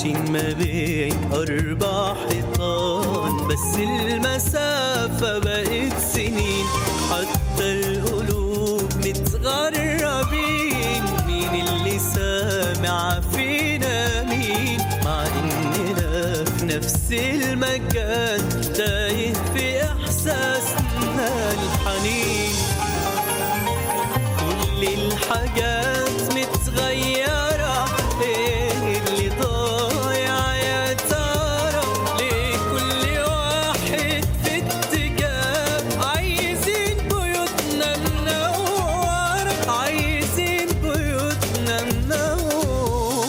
عايشين ما بين أربع حيطان بس المسافة بقت سنين حتى القلوب متغربين مين اللي سامع فينا مين مع إننا في نفس المكان تايه في إحساسنا الحنين كل الحاجات متغيرة ايه اللي ضايع يا ترى ليه كل واحد في اتجاه عايزين بيوتنا منورة عايزين بيوتنا منورة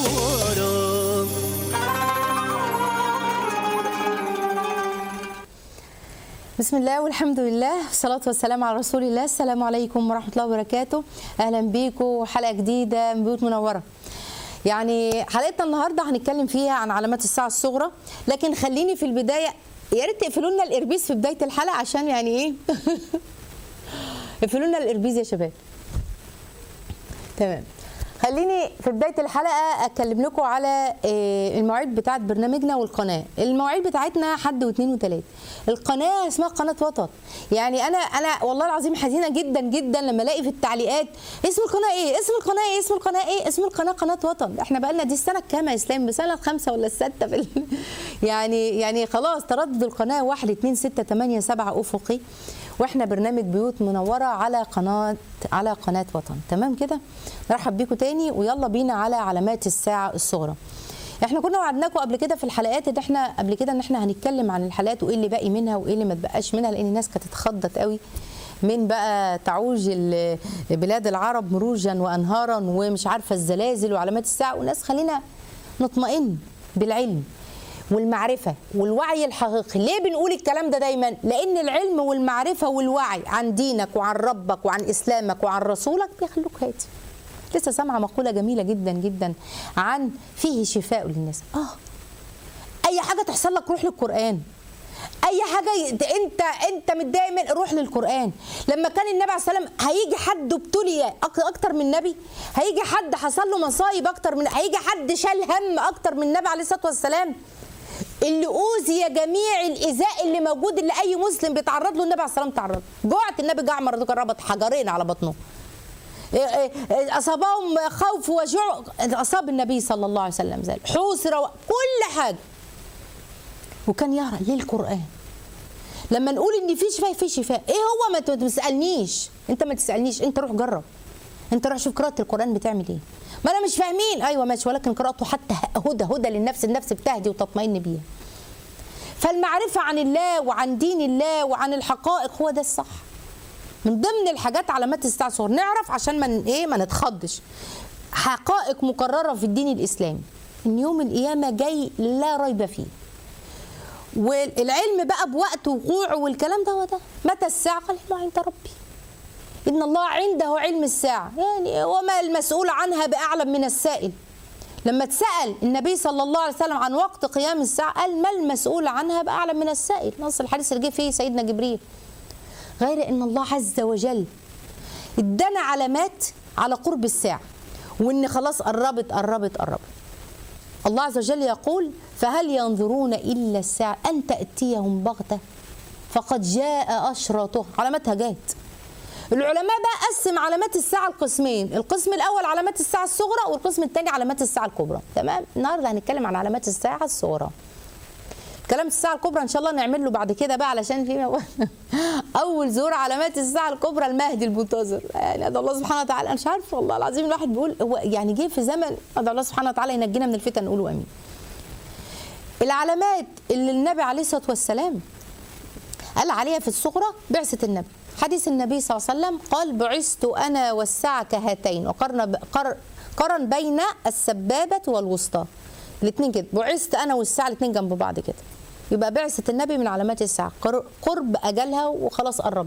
بسم الله والحمد لله والصلاة والسلام على رسول الله السلام عليكم ورحمة الله وبركاته أهلا بيكم حلقة جديدة من بيوت منورة يعني حلقتنا النهاردة هنتكلم فيها عن علامات الساعة الصغرى لكن خليني في البداية يا ريت تقفلوا لنا الإربيز في بداية الحلقة عشان يعني إيه اقفلوا لنا الإربيز يا شباب تمام خليني في بدايه الحلقه اتكلم لكم على آه، المواعيد بتاعه برنامجنا والقناه المواعيد بتاعتنا حد واثنين وثلاث القناه اسمها قناه وطن يعني انا انا والله العظيم حزينه جدا جدا لما الاقي في التعليقات اسم القناه ايه اسم القناه ايه اسم القناه ايه اسم القناه قناه وطن احنا بقى لنا دي السنه الكام يا اسلام بسنه الخامسه ولا السادسه في ال... يعني يعني خلاص تردد القناه 1 2 6 8 7 افقي واحنا برنامج بيوت منوره على قناه على قناه وطن تمام كده نرحب بيكم تاني ويلا بينا على علامات الساعه الصغرى احنا كنا وعدناكم قبل كده في الحلقات ان احنا قبل كده ان احنا هنتكلم عن الحلقات وايه اللي باقي منها وايه اللي ما اتبقاش منها لان الناس كانت اتخضت قوي من بقى تعوج ال- بلاد العرب مروجا وانهارا ومش عارفه الزلازل وعلامات الساعه والناس خلينا نطمئن بالعلم والمعرفة والوعي الحقيقي ليه بنقول الكلام ده دايما لأن العلم والمعرفة والوعي عن دينك وعن ربك وعن إسلامك وعن رسولك بيخلوك هادي لسه سامعة مقولة جميلة جدا جدا عن فيه شفاء للناس آه أي حاجة تحصل لك روح للقرآن اي حاجه ي- انت انت متضايق من روح للقران لما كان النبي عليه السلام هيجي حد ابتلي أك- اكتر من النبي هيجي حد حصل له مصايب اكتر من هيجي حد شال هم اكتر من النبي عليه الصلاه والسلام اللي اوذي جميع الايذاء اللي موجود اللي اي مسلم بيتعرض له النبي عليه السلام تعرض جوعت النبي جاع مرة ربط حجرين على بطنه إيه إيه إيه اصابهم خوف وجوع اصاب النبي صلى الله عليه وسلم ذلك حوسر و- كل حاجه وكان يقرا ليه القران لما نقول ان في شفاء في شفاء ايه هو ما ت- ما تسالنيش انت ما تسالنيش انت روح جرب انت روح شوف قراءه القران بتعمل ايه ما انا مش فاهمين ايوه ماشي ولكن قراءته حتى هدى هدى للنفس النفس بتهدي وتطمئن بيها فالمعرفه عن الله وعن دين الله وعن الحقائق هو ده الصح من ضمن الحاجات علامات الساعه الصغرى نعرف عشان ما ن- ايه ما نتخضش حقائق مقرره في الدين الاسلامي ان يوم القيامه جاي لا ريب فيه والعلم بقى بوقت وقوعه والكلام ده هو ده متى الساعة قال ما عند ربي إن الله عنده علم الساعة يعني وما المسؤول عنها بأعلم من السائل لما اتسأل النبي صلى الله عليه وسلم عن وقت قيام الساعة قال ما المسؤول عنها بأعلم من السائل نص الحديث اللي جه فيه سيدنا جبريل غير ان الله عز وجل ادانا علامات على قرب الساعة وان خلاص قربت قربت قربت الله عز وجل يقول فهل ينظرون إلا الساعة أن تأتيهم بغتة فقد جاء أشراطها علاماتها جات العلماء بقى قسم علامات الساعة القسمين القسم الأول علامات الساعة الصغرى والقسم الثاني علامات الساعة الكبرى تمام النهاردة هنتكلم عن علامات الساعة الصغرى كلام الساعة الكبرى إن شاء الله نعمل له بعد كده بقى علشان في أول ظهور علامات الساعة الكبرى المهدي المنتظر يعني هذا الله سبحانه وتعالى أنا مش عارفة والله العظيم الواحد بيقول هو يعني جه في زمن هذا الله سبحانه وتعالى ينجينا من الفتن نقوله آمين العلامات اللي النبي عليه الصلاة والسلام قال عليها في الصغرى بعثة النبي حديث النبي صلى الله عليه وسلم قال بعثت أنا والساعة كهاتين وقرن ب- قر- قرن بين السبابة والوسطى الاثنين كده بعثت أنا والساعة الاثنين جنب بعض كده يبقى بعثة النبي من علامات الساعة قر- قرب أجلها وخلاص قربت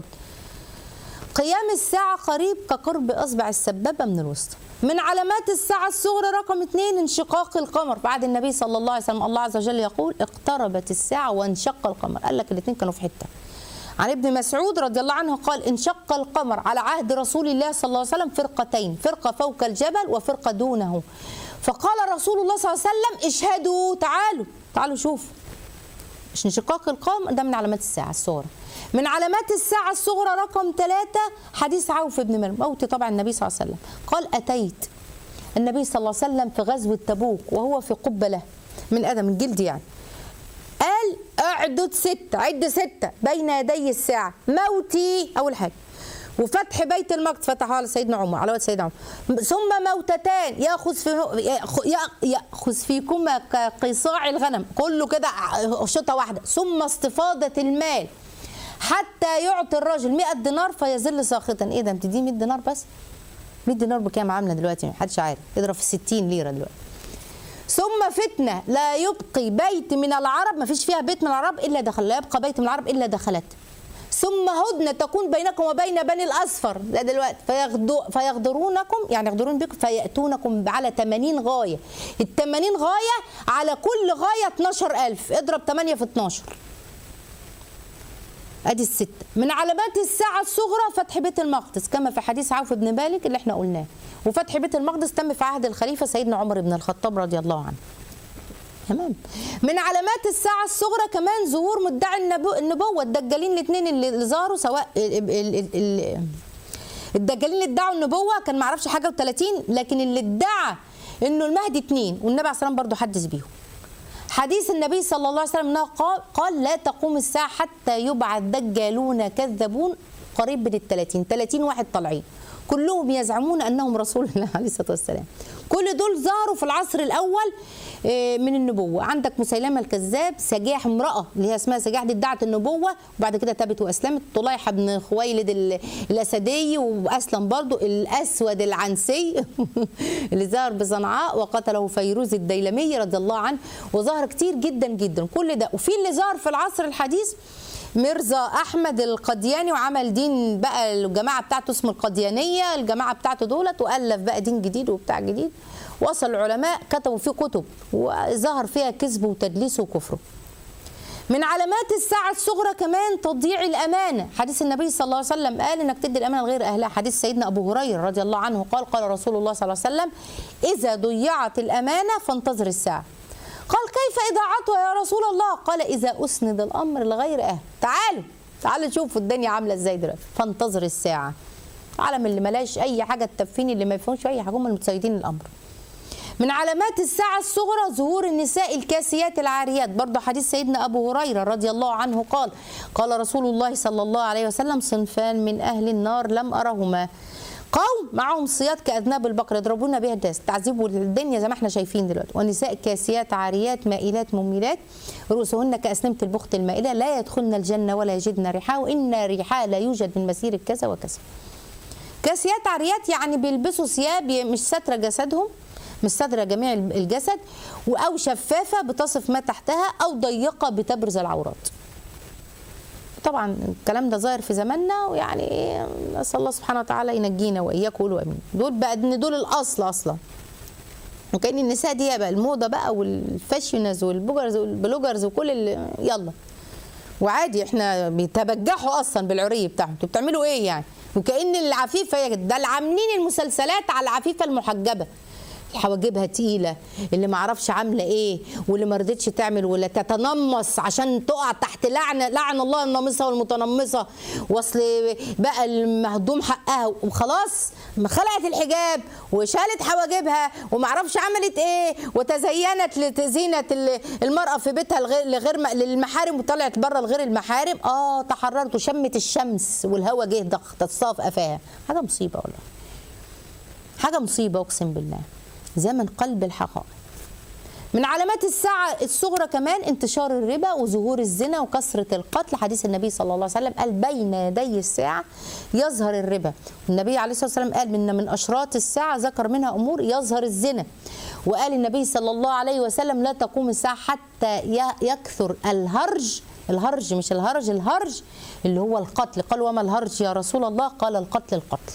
قيام الساعة قريب كقرب أصبع السبابة من الوسطى من علامات الساعة الصغرى رقم اثنين انشقاق القمر بعد النبي صلى الله عليه وسلم الله عز وجل يقول اقتربت الساعة وانشق القمر قال لك الاثنين كانوا في حتة عن ابن مسعود رضي الله عنه قال انشق القمر على عهد رسول الله صلى الله عليه وسلم فرقتين فرقة فوق الجبل وفرقة دونه فقال رسول الله صلى الله عليه وسلم اشهدوا تعالوا تعالوا شوفوا مش انشقاق القمر ده من علامات الساعة الصغرى من علامات الساعة الصغرى رقم ثلاثة حديث عوف بن مريم موت طبعا النبي صلى الله عليه وسلم قال أتيت النبي صلى الله عليه وسلم في غزوة تبوك وهو في قبة له من أدم من جلد يعني قال اعدد ستة عد ستة بين يدي الساعة موتي أول حاجة وفتح بيت المقدس فتحه على سيدنا عمر على وقت سيدنا عمر ثم موتتان ياخذ في يأخ- ياخذ فيكما كقصاع الغنم كله كده شطه واحده ثم استفاضه المال حتى يعطي الرجل 100 دينار فيظل ساخطا ايه ده بتديه 100 دينار بس 100 دينار بكام عامله دلوقتي محدش عارف اضرب في 60 ليره دلوقتي ثم فتنه لا يبقي بيت من العرب ما فيش فيها بيت من العرب الا دخل لا يبقى بيت من العرب الا دخلته ثم هدنه تكون بينكم وبين بني الاصفر ده دلوقتي فيغدو فيغدرونكم يعني يغدرون بكم فياتونكم على 80 غايه ال 80 غايه على كل غايه 12000 اضرب 8 في 12 ادي الستة من علامات الساعة الصغرى فتح بيت المقدس كما في حديث عوف بن مالك اللي احنا قلناه وفتح بيت المقدس تم في عهد الخليفة سيدنا عمر بن الخطاب رضي الله عنه تمام من علامات الساعة الصغرى كمان ظهور مدعي النبو النبوة الدجالين الاثنين اللي ظهروا سواء ال- ال- ال- ال- الدجالين اللي ادعوا النبوة كان معرفش حاجة و30 لكن اللي ادعى انه المهدي اثنين والنبي عليه الصلاة والسلام برضه حدث بيهم حديث النبي صلى الله عليه وسلم انه قال, قال لا تقوم الساعة حتى يبعث دجالون كذابون قريب من الثلاثين 30 واحد طالعين كلهم يزعمون انهم رسول الله عليه الصلاه والسلام كل دول ظهروا في العصر الاول آه، من النبوه عندك مسيلمه الكذاب سجاح امراه اللي هي اسمها سجاح دي ادعت النبوه وبعد كده تابت واسلمت طليحه بن خويلد ال- الاسدي واسلم برضو الاسود العنسي اللي ظهر بصنعاء وقتله فيروز الديلمي رضي الله عنه وظهر كتير جدا جدا كل ده وفي اللي ظهر في العصر الحديث ميرزا احمد القدياني وعمل دين بقى الجماعه بتاعته اسمه القديانيه الجماعه بتاعته دولت والف بقى دين جديد وبتاع جديد وصل العلماء كتبوا فيه كتب وظهر فيها كذب وتدليس وكفره من علامات الساعة الصغرى كمان تضييع الأمانة حديث النبي صلى الله عليه وسلم قال إنك تدي الأمانة لغير أهلها حديث سيدنا أبو هريرة رضي الله عنه قال قال رسول الله صلى الله عليه وسلم إذا ضيعت الأمانة فانتظر الساعة قال كيف إضاعتها يا رسول الله قال إذا أسند الأمر لغير أهل تعالوا تعالوا شوفوا الدنيا عاملة إزاي دلوقتي فانتظر الساعة عالم اللي ملاش أي حاجة تكفيني اللي ما يفهمش أي حاجة هم المتسيدين الأمر من علامات الساعة الصغرى ظهور النساء الكاسيات العاريات برضه حديث سيدنا أبو هريرة رضي الله عنه قال قال رسول الله صلى الله عليه وسلم صنفان من أهل النار لم أرهما قوم معهم صياد كأذناب البقر يضربون بها الناس تعذيبوا الدنيا زي ما احنا شايفين دلوقتي ونساء كاسيات عاريات مائلات مميلات رؤوسهن كأسنمة البخت المائلة لا يدخلن الجنة ولا يجدن ريحها وإن ريحها لا يوجد من مسير كذا وكذا كاسيات عاريات يعني بيلبسوا ثياب مش ساتره جسدهم مش ساتره جميع الجسد او شفافه بتصف ما تحتها او ضيقه بتبرز العورات طبعا الكلام ده ظاهر في زماننا ويعني إيه، نسال الله سبحانه وتعالى ينجينا واياكم قولوا امين دول بقى ان دول الاصل اصلا وكان النساء دي بقى الموضه بقى والفاشيونز والبوجرز والبلوجرز وكل اللي يلا وعادي احنا بيتبجحوا اصلا بالعري بتاعهم انتوا بتعملوا ايه يعني وكأن العفيفه هي ده اللي عاملين المسلسلات على العفيفه المحجبه حواجبها تقيله اللي ما عرفش عامله ايه واللي ما رضتش تعمل ولا تتنمص عشان تقع تحت لعنه لعن الله النامصه والمتنمصه واصل بقى المهضوم حقها وخلاص ما خلعت الحجاب وشالت حواجبها وما عرفش عملت ايه وتزينت لزينه المراه في بيتها لغير لغير م- للمحارم وطلعت بره لغير المحارم اه تحررت وشمت الشمس والهوا جه ضغط تصاف قفاها حاجه مصيبه والله حاجه مصيبه اقسم بالله زمن قلب الحقائق من علامات الساعة الصغرى كمان انتشار الربا وظهور الزنا وكثرة القتل حديث النبي صلى الله عليه وسلم قال بين يدي الساعة يظهر الربا النبي عليه الصلاة والسلام قال من من أشراط الساعة ذكر منها أمور يظهر الزنا وقال النبي صلى الله عليه وسلم لا تقوم الساعة حتى ي- يكثر الهرج الهرج مش الهرج الهرج اللي هو القتل قال وما الهرج يا رسول الله قال القتل القتل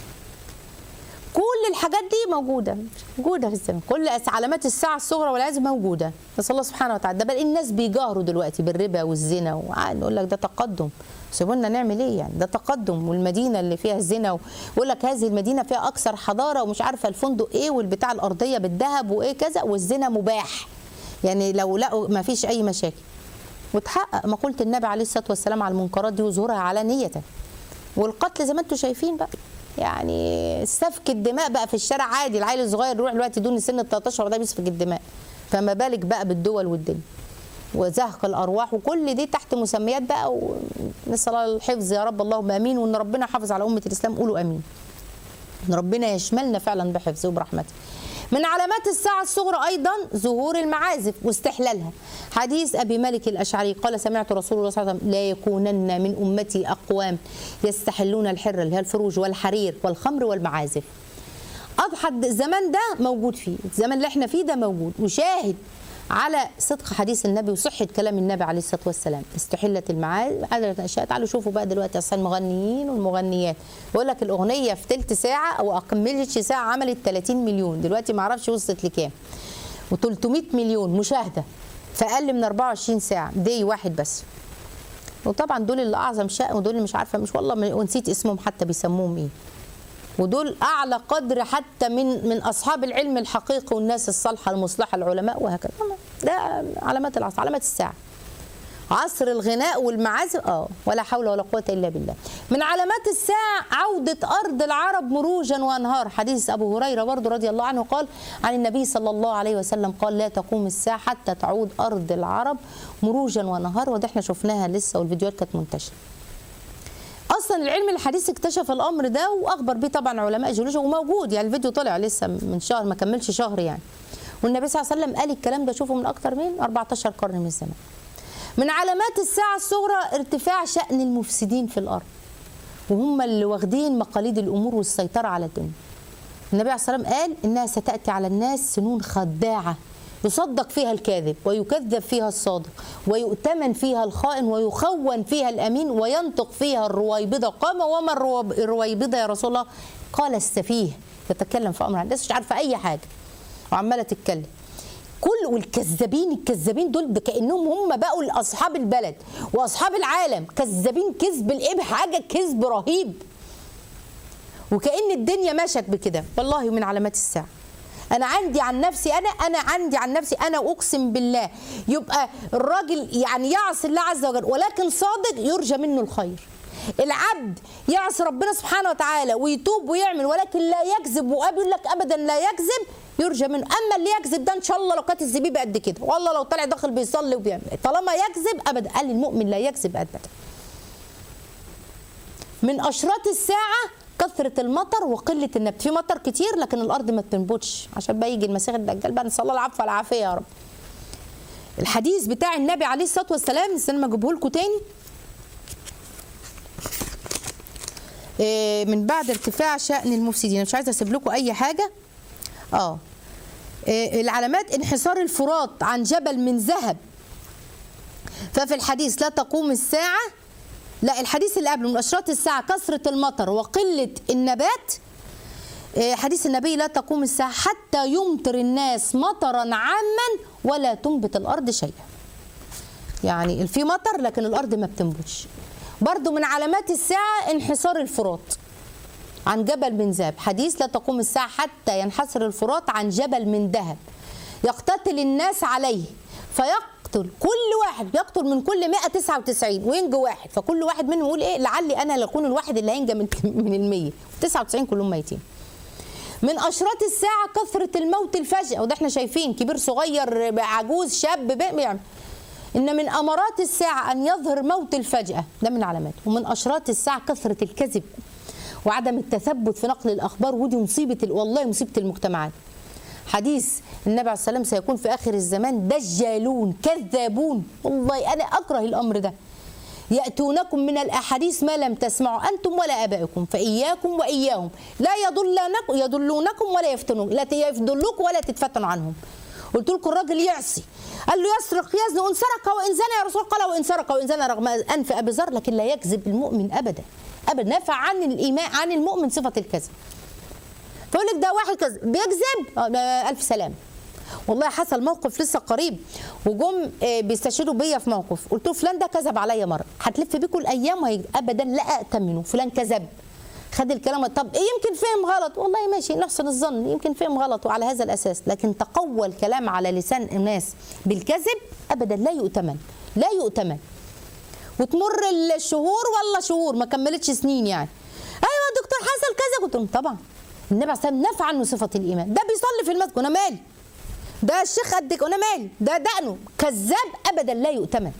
كل الحاجات دي موجوده موجوده في الزمن كل أس- علامات الساعه الصغرى والعياذ موجوده نسال الله سبحانه وتعالى ده بل الناس بيجاهروا دلوقتي بالربا والزنا وعاد نقول لك ده تقدم سيبونا نعمل ايه يعني ده تقدم والمدينه اللي فيها الزنا ويقول لك هذه المدينه فيها اكثر حضاره ومش عارفه الفندق ايه والبتاع الارضيه بالذهب وايه كذا والزنا مباح يعني لو لقوا ما فيش اي مشاكل وتحقق مقوله النبي عليه الصلاه والسلام على المنكرات دي وظهورها علانيه والقتل زي ما انتم شايفين بقى يعني سفك الدماء بقى في الشارع عادي العيل الصغير يروح دلوقتي دون سن ال 13 ده بيسفك الدماء فما بالك بقى بالدول والدنيا وزهق الارواح وكل دي تحت مسميات بقى ونسال الله الحفظ يا رب اللهم امين وان ربنا حافظ على امه الاسلام قولوا امين ان ربنا يشملنا فعلا بحفظه وبرحمته من علامات الساعة الصغرى أيضا ظهور المعازف واستحلالها حديث أبي مالك الأشعري قال سمعت رسول الله صلى الله عليه وسلم لا يكونن من أمتي أقوام يستحلون الحر اللي هي الفروج والحرير والخمر والمعازف أضحى الزمان ده موجود فيه الزمان اللي احنا فيه ده موجود وشاهد على صدق حديث النبي وصحة كلام النبي عليه الصلاة والسلام استحلت المعازف عدد أشياء تعالوا شوفوا بقى دلوقتي أصلا المغنيين والمغنيات يقول لك الأغنية في تلت ساعة أو أكملتش ساعة عملت 30 مليون دلوقتي ما اعرفش وصلت لكام و300 مليون مشاهدة في أقل من 24 ساعة دي واحد بس وطبعا دول اللي أعظم شأن ودول اللي مش عارفة مش والله ما- ونسيت اسمهم حتى بيسموهم إيه ودول اعلى قدر حتى من من اصحاب العلم الحقيقي والناس الصالحه المصلحه العلماء وهكذا ده علامات العصر علامات الساعه عصر الغناء والمعازف اه ولا حول ولا قوه الا بالله من علامات الساعه عوده ارض العرب مروجا وانهار حديث ابو هريره برضه رضي الله عنه قال عن النبي صلى الله عليه وسلم قال لا تقوم الساعه حتى تعود ارض العرب مروجا وانهار وده احنا شفناها لسه والفيديوهات كانت منتشره اصلا العلم الحديث اكتشف الامر ده واخبر بيه طبعا علماء جيولوجيا وموجود يعني الفيديو طلع لسه من شهر ما كملش شهر يعني والنبي صلى الله عليه وسلم قال الكلام ده شوفوا من اكتر من 14 قرن من الزمان من علامات الساعه الصغرى ارتفاع شان المفسدين في الارض وهم اللي واخدين مقاليد الامور والسيطره على الدنيا النبي عليه الصلاه والسلام قال انها ستاتي على الناس سنون خداعه يصدق فيها الكاذب ويكذب فيها الصادق ويؤتمن فيها الخائن ويخون فيها الامين وينطق فيها الرويبضه قام وما الرو- الرويبضه يا رسول الله قال السفيه يتكلم في امر الناس مش عارفه اي حاجه وعماله تتكلم كل والكذابين الكذابين دول ده كانهم هم بقوا اصحاب البلد واصحاب العالم كذابين كذب الإب حاجه كذب رهيب وكأن الدنيا مشت بكده والله من علامات الساعة أنا عندي عن نفسي أنا أنا عندي عن نفسي أنا أقسم بالله يبقى الراجل يعني يعصي الله عز وجل ولكن صادق يرجى منه الخير العبد يعصي ربنا سبحانه وتعالى ويتوب ويعمل ولكن لا يكذب ويقول لك ابدا لا يكذب يرجى منه اما اللي يكذب ده ان شاء الله لو كانت الزبيبه قد كده والله لو طلع داخل بيصلي وبيعمل طالما يكذب ابدا قال المؤمن لا يكذب ابدا من اشراط الساعه كثره المطر وقله النبت في مطر كتير لكن الارض ما بتنبتش عشان بقى يجي المسيح الدجال بقى نسال الله العفو والعافيه يا رب الحديث بتاع النبي عليه الصلاه والسلام استنى ما اجيبه لكم تاني إيه، من بعد ارتفاع شأن المفسدين مش عايزه اسيب لكم اي حاجه اه إيه، العلامات انحسار الفرات عن جبل من ذهب ففي الحديث لا تقوم الساعه لا الحديث اللي قبله من اشراط الساعه كثره المطر وقله النبات إيه، حديث النبي لا تقوم الساعه حتى يمطر الناس مطرا عاما ولا تنبت الارض شيئا يعني في مطر لكن الارض ما بتنبتش برضو من علامات الساعه انحسار الفرات عن جبل من ذهب حديث لا تقوم الساعه حتى ينحسر الفرات عن جبل من ذهب يقتتل الناس عليه فيقتل كل واحد يقتل من كل 199 وينجو واحد فكل واحد منهم يقول ايه لعلي انا لاكون الواحد اللي هينجى من من ال 100 99 كلهم ميتين من اشراط الساعه كثره الموت الفجأة وده احنا شايفين كبير صغير عجوز شاب بيعمل ان من امارات الساعه ان يظهر موت الفجأة ده من علامات ومن اشراط الساعه كثره الكذب وعدم التثبت في نقل الاخبار ودي مصيبه ال- والله مصيبه المجتمعات حديث النبي عليه السلام سيكون في اخر الزمان دجالون كذابون والله انا اكره الامر ده يأتونكم من الأحاديث ما لم تسمعوا أنتم ولا آبائكم فإياكم وإياهم لا يضلونكم يضلونكم ولا يفتنون لا يضلوكم ولا تتفتنوا عنهم قلت لكم الراجل يعصي قال له يسرق يزني وإن سرق وإن زنى يا رسول قال وإن سرق وإن زنى رغم أنف أبي ذر لكن لا يكذب المؤمن أبدا أبدا نفع عن الإيمان عن المؤمن صفة الكذب فيقول لك ده واحد كذب بيكذب آه، ده ألف سلام والله حصل موقف لسه قريب وجم آه، بيستشيروا بيا في موقف قلت له فلان ده كذب عليا مره هتلف بيكم الايام وهي ابدا لا اتمنه فلان كذب خد الكلام طب إيه يمكن فهم غلط والله ماشي نحسن الظن يمكن فهم غلط وعلى هذا الاساس لكن تقوى الكلام على لسان الناس بالكذب ابدا لا يؤتمن لا يؤتمن وتمر الشهور والله شهور ما كملتش سنين يعني ايوه دكتور حصل كذا قلت لهم طبعا النبي عليه الصلاه والسلام نفى عنه صفه الايمان ده بيصلي في المسجد انا مالي ده الشيخ قدك انا مالي ده دقنه كذاب ابدا لا يؤتمن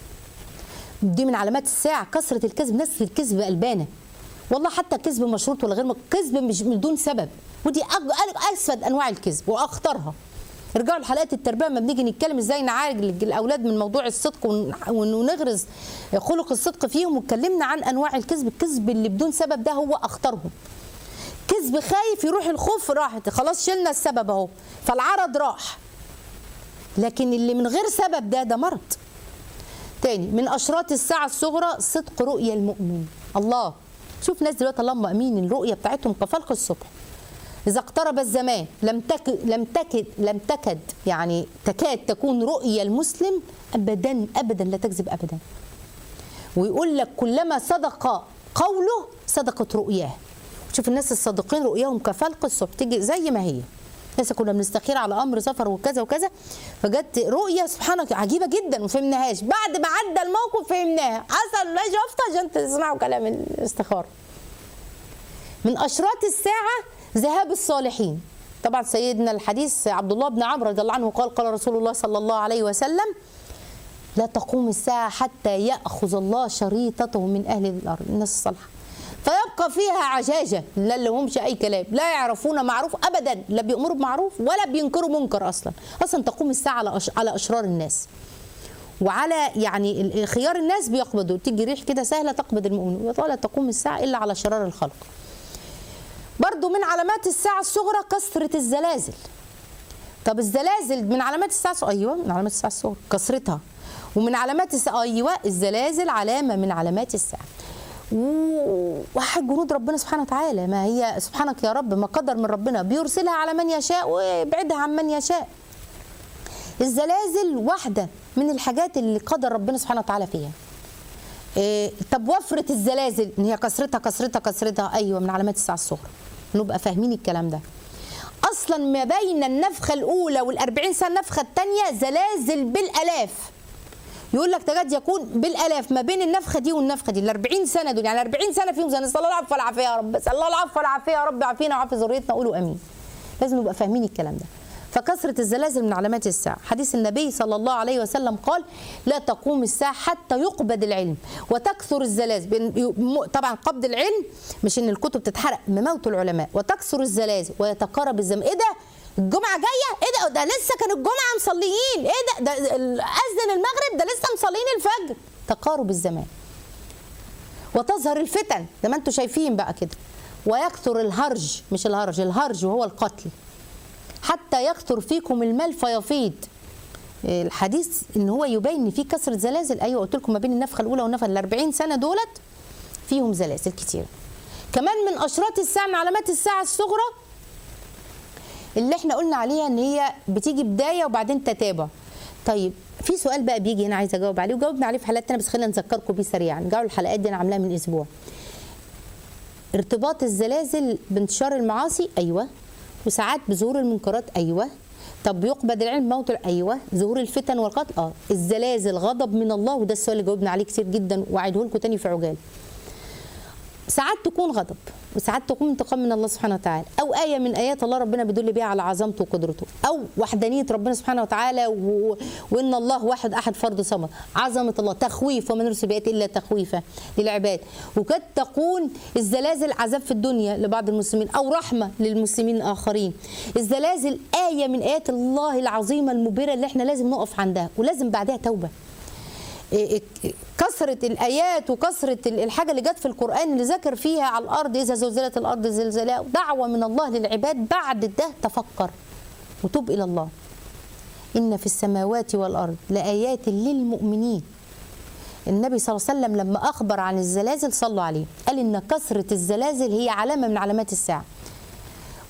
دي من علامات الساعه كثره الكذب ناس في الكذب قلبانه والله حتى كذب مشروط ولا غير م- كذب مش من دون سبب ودي أج- اسفد انواع الكذب واخطرها ارجعوا لحلقات التربيه لما بنيجي نتكلم ازاي نعالج الاولاد من موضوع الصدق ون- ون- ونغرز خلق الصدق فيهم واتكلمنا عن انواع الكذب الكذب اللي بدون سبب ده هو اخطرهم كذب خايف يروح الخوف راحت خلاص شلنا السبب اهو فالعرض راح لكن اللي من غير سبب ده ده مرض تاني من اشراط الساعه الصغرى صدق رؤيا المؤمن الله شوف ناس دلوقتي اللهم امين الرؤيه بتاعتهم كفلق الصبح اذا اقترب الزمان لم تك لم تكد لم تكد يعني تكاد تكون رؤيا المسلم ابدا ابدا لا تكذب ابدا ويقول لك كلما صدق قوله صدقت رؤياه شوف الناس الصادقين رؤياهم كفلق الصبح تيجي زي ما هي لسه كنا بنستخير على امر سفر وكذا وكذا فجت رؤيه سبحانك عجيبه جدا وما فهمناهاش بعد ما عدى الموقف فهمناها حصل لا شفت عشان تسمعوا كلام الاستخاره من اشراط الساعه ذهاب الصالحين طبعا سيدنا الحديث عبد الله بن عمرو رضي الله عنه قال قال رسول الله صلى الله عليه وسلم لا تقوم الساعة حتى يأخذ الله شريطته من أهل الأرض الناس الصالحة فيبقى فيها عجاجة لا لهمش أي كلام لا يعرفون معروف أبدا لا بيأمروا بمعروف ولا بينكروا منكر أصلا أصلا تقوم الساعة على أش- على أشرار الناس وعلى يعني ال- خيار الناس بيقبضوا تيجي ريح كده سهلة تقبض المؤمنين ولا تقوم الساعة إلا على شرار الخلق برضو من علامات الساعة الصغرى كثرة الزلازل طب الزلازل من علامات الساعة الصغرى أيوة من علامات الساعة الصغرى كثرتها ومن علامات الساعة أيوة الزلازل علامة من علامات الساعة و- وحق جنود ربنا سبحانه وتعالى ما هي سبحانك يا رب ما قدر من ربنا بيرسلها على من يشاء ويبعدها عن من يشاء الزلازل واحدة من الحاجات اللي قدر ربنا سبحانه وتعالى فيها إيه، طب وفرة الزلازل ان هي كثرتها كثرتها كثرتها ايوه من علامات الساعة الصغرى نبقى فاهمين الكلام ده اصلا ما بين النفخة الاولى والأربعين سنة النفخة الثانية زلازل بالالاف يقول لك تكاد يكون بالالاف ما بين النفخه دي والنفخه دي ال 40 سنه دول يعني 40 سنه فيهم زلازل صلى الله العفو والعافيه يا رب صلى الله العفو والعافيه يا رب عافينا وعافي ذريتنا قولوا امين لازم نبقى فاهمين الكلام ده فكثرة الزلازل من علامات الساعة حديث النبي صلى الله عليه وسلم قال لا تقوم الساعة حتى يقبض العلم وتكثر الزلازل بين- م- طبعا قبض العلم مش ان الكتب تتحرق مموت العلماء وتكثر الزلازل ويتقارب الزمان ايه ده الجمعة جاية ايه ده ده لسه كان الجمعة مصليين ايه ده ده ال- اذن المغرب ده لسه مصليين الفجر تقارب الزمان وتظهر الفتن زي ما انتم شايفين بقى كده ويكثر الهرج مش الهرج الهرج وهو القتل حتى يكثر فيكم المال فيفيض الحديث ان هو يبين ان في كثره زلازل ايوه قلت لكم ما بين النفخه الاولى والنفخه ال 40 سنه دولت فيهم زلازل كتير كمان من اشراط الساعه من علامات الساعه الصغرى اللي احنا قلنا عليها ان هي بتيجي بدايه وبعدين تتابع طيب في سؤال بقى بيجي هنا عايزه اجاوب عليه وجاوبنا عليه في حلقات تانية بس خلينا نذكركم بيه سريعا جاوا الحلقات دي انا عاملاها من اسبوع ارتباط الزلازل بانتشار المعاصي ايوه وساعات بظهور المنكرات ايوه طب يقبض العلم موت ايوه ظهور الفتن والقتل اه الزلازل غضب من الله وده السؤال اللي جاوبنا عليه كتير جدا واعيده لكم تاني في عجال ساعات تكون غضب وساعات تكون انتقام من الله سبحانه وتعالى او ايه من ايات الله ربنا بيدل بيها على عظمته وقدرته او وحدانيه ربنا سبحانه وتعالى و... وان الله واحد احد فرد صمد عظمه الله تخويف ومن يرسل بآيات الا تخويفا للعباد وقد تكون الزلازل عذاب في الدنيا لبعض المسلمين او رحمه للمسلمين الاخرين الزلازل ايه من ايات الله العظيمه المبهره اللي احنا لازم نقف عندها ولازم بعدها توبه إيه إيه كثرة الآيات وكثرة ال- الحاجة اللي جت في القرآن اللي ذكر فيها على الأرض إذا زلزلت الأرض زلزالها دعوة من الله للعباد بعد ده تفكر وتوب إلى الله إن في السماوات والأرض لآيات للمؤمنين النبي صلى الله عليه وسلم لما أخبر عن الزلازل صلوا عليه قال إن كثرة الزلازل هي علامة من علامات الساعة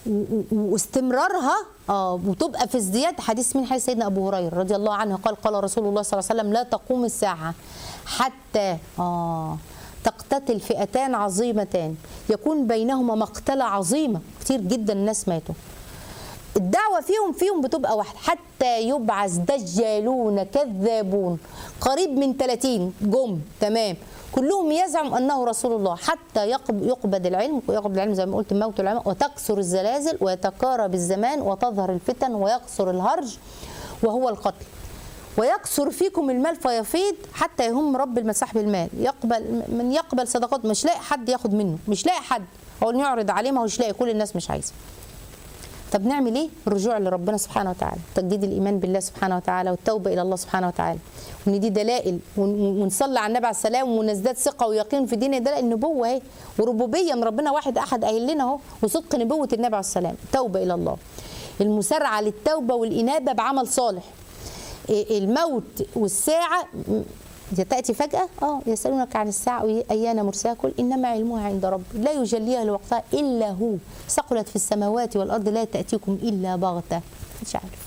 و- و- واستمرارها اه وتبقى في ازدياد حديث من حديث سيدنا ابو هريره رضي الله عنه قال قال رسول الله صلى الله عليه وسلم لا تقوم الساعه حتى اه تقتتل فئتان عظيمتان يكون بينهما مقتله عظيمه كتير جدا الناس ماتوا الدعوة فيهم فيهم بتبقى واحدة حتى يبعث دجالون كذابون قريب من 30 جم تمام كلهم يزعم أنه رسول الله حتى يقب- يقبض العلم ويقبض العلم زي ما قلت موت العلماء وتكثر الزلازل ويتقارب الزمان وتظهر الفتن ويقصر الهرج وهو القتل ويكثر فيكم المال فيفيض حتى يهم رب المساح بالمال يقبل من يقبل صدقات مش لاقي حد ياخد منه مش لاقي حد هو اللي يعرض عليه ما هوش لاقي كل الناس مش عايزه طب نعمل ايه؟ الرجوع لربنا سبحانه وتعالى، تجديد الايمان بالله سبحانه وتعالى والتوبه الى الله سبحانه وتعالى، وان دي دلائل ون- ونصلي على النبي عليه السلام ونزداد ثقه ويقين في دين دلائل النبوه اهي وربوبيه ان ربنا واحد احد قايل لنا اهو وصدق نبوه النبي عليه السلام، توبه الى الله. المسارعه للتوبه والانابه بعمل صالح. إيه الموت والساعه م- تأتي فجأة اه يسألونك عن الساعة أيان مرساها قل إنما علمها عند ربي لا يجليها لوقتها إلا هو ثقلت في السماوات والأرض لا تأتيكم إلا بغتة مش عارف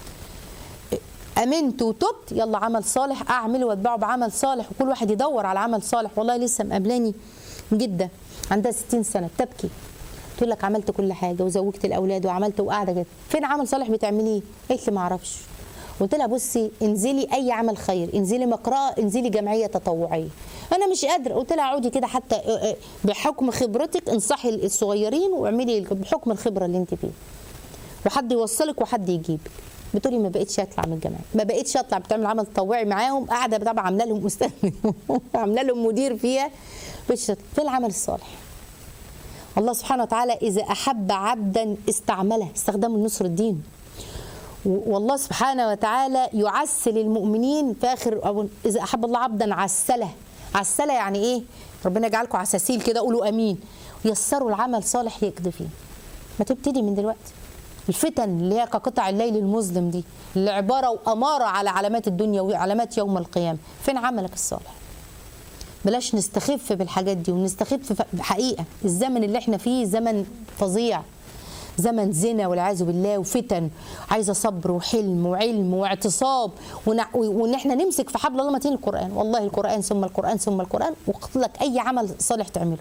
امنت وتبت يلا عمل صالح اعمله واتبعه بعمل صالح وكل واحد يدور على عمل صالح والله لسه مقابلاني جده عندها 60 سنه تبكي تقول لك عملت كل حاجه وزوجت الاولاد وعملت وقاعده كده فين عمل صالح بتعمليه قالت لي ما اعرفش قلت لها بصي انزلي اي عمل خير انزلي مقرأة انزلي جمعيه تطوعيه انا مش قادره قلت لها اقعدي كده حتى اه، اه، بحكم خبرتك انصحي الصغيرين واعملي بحكم الخبره اللي انت فيها وحد يوصلك وحد يجيبك بتقولي ما بقتش اطلع من الجامعه ما بقتش اطلع بتعمل عمل تطوعي معاهم قاعده طبعا عامله لهم استاذ عامله لهم مدير فيها بتش في العمل الصالح الله سبحانه وتعالى اذا احب عبدا استعمله استخدمه لنصر الدين و- والله سبحانه وتعالى يعسل المؤمنين في اخر أو اذا احب الله عبدا عسله عسله يعني ايه ربنا يجعلكم عساسيل كده قولوا امين يسروا العمل صالح يقضي فيه ما تبتدي من دلوقتي الفتن اللي هي كقطع الليل المظلم دي اللي عباره واماره على علامات الدنيا وعلامات يوم القيامه فين عملك الصالح بلاش نستخف بالحاجات دي ونستخف ف- حقيقه الزمن اللي احنا فيه زمن فظيع زمن زنا والعياذ بالله وفتن عايزه صبر وحلم وعلم واعتصاب ونع- وان احنا نمسك في حبل الله متين القران والله القران ثم القران ثم القران وقت لك اي عمل صالح تعمله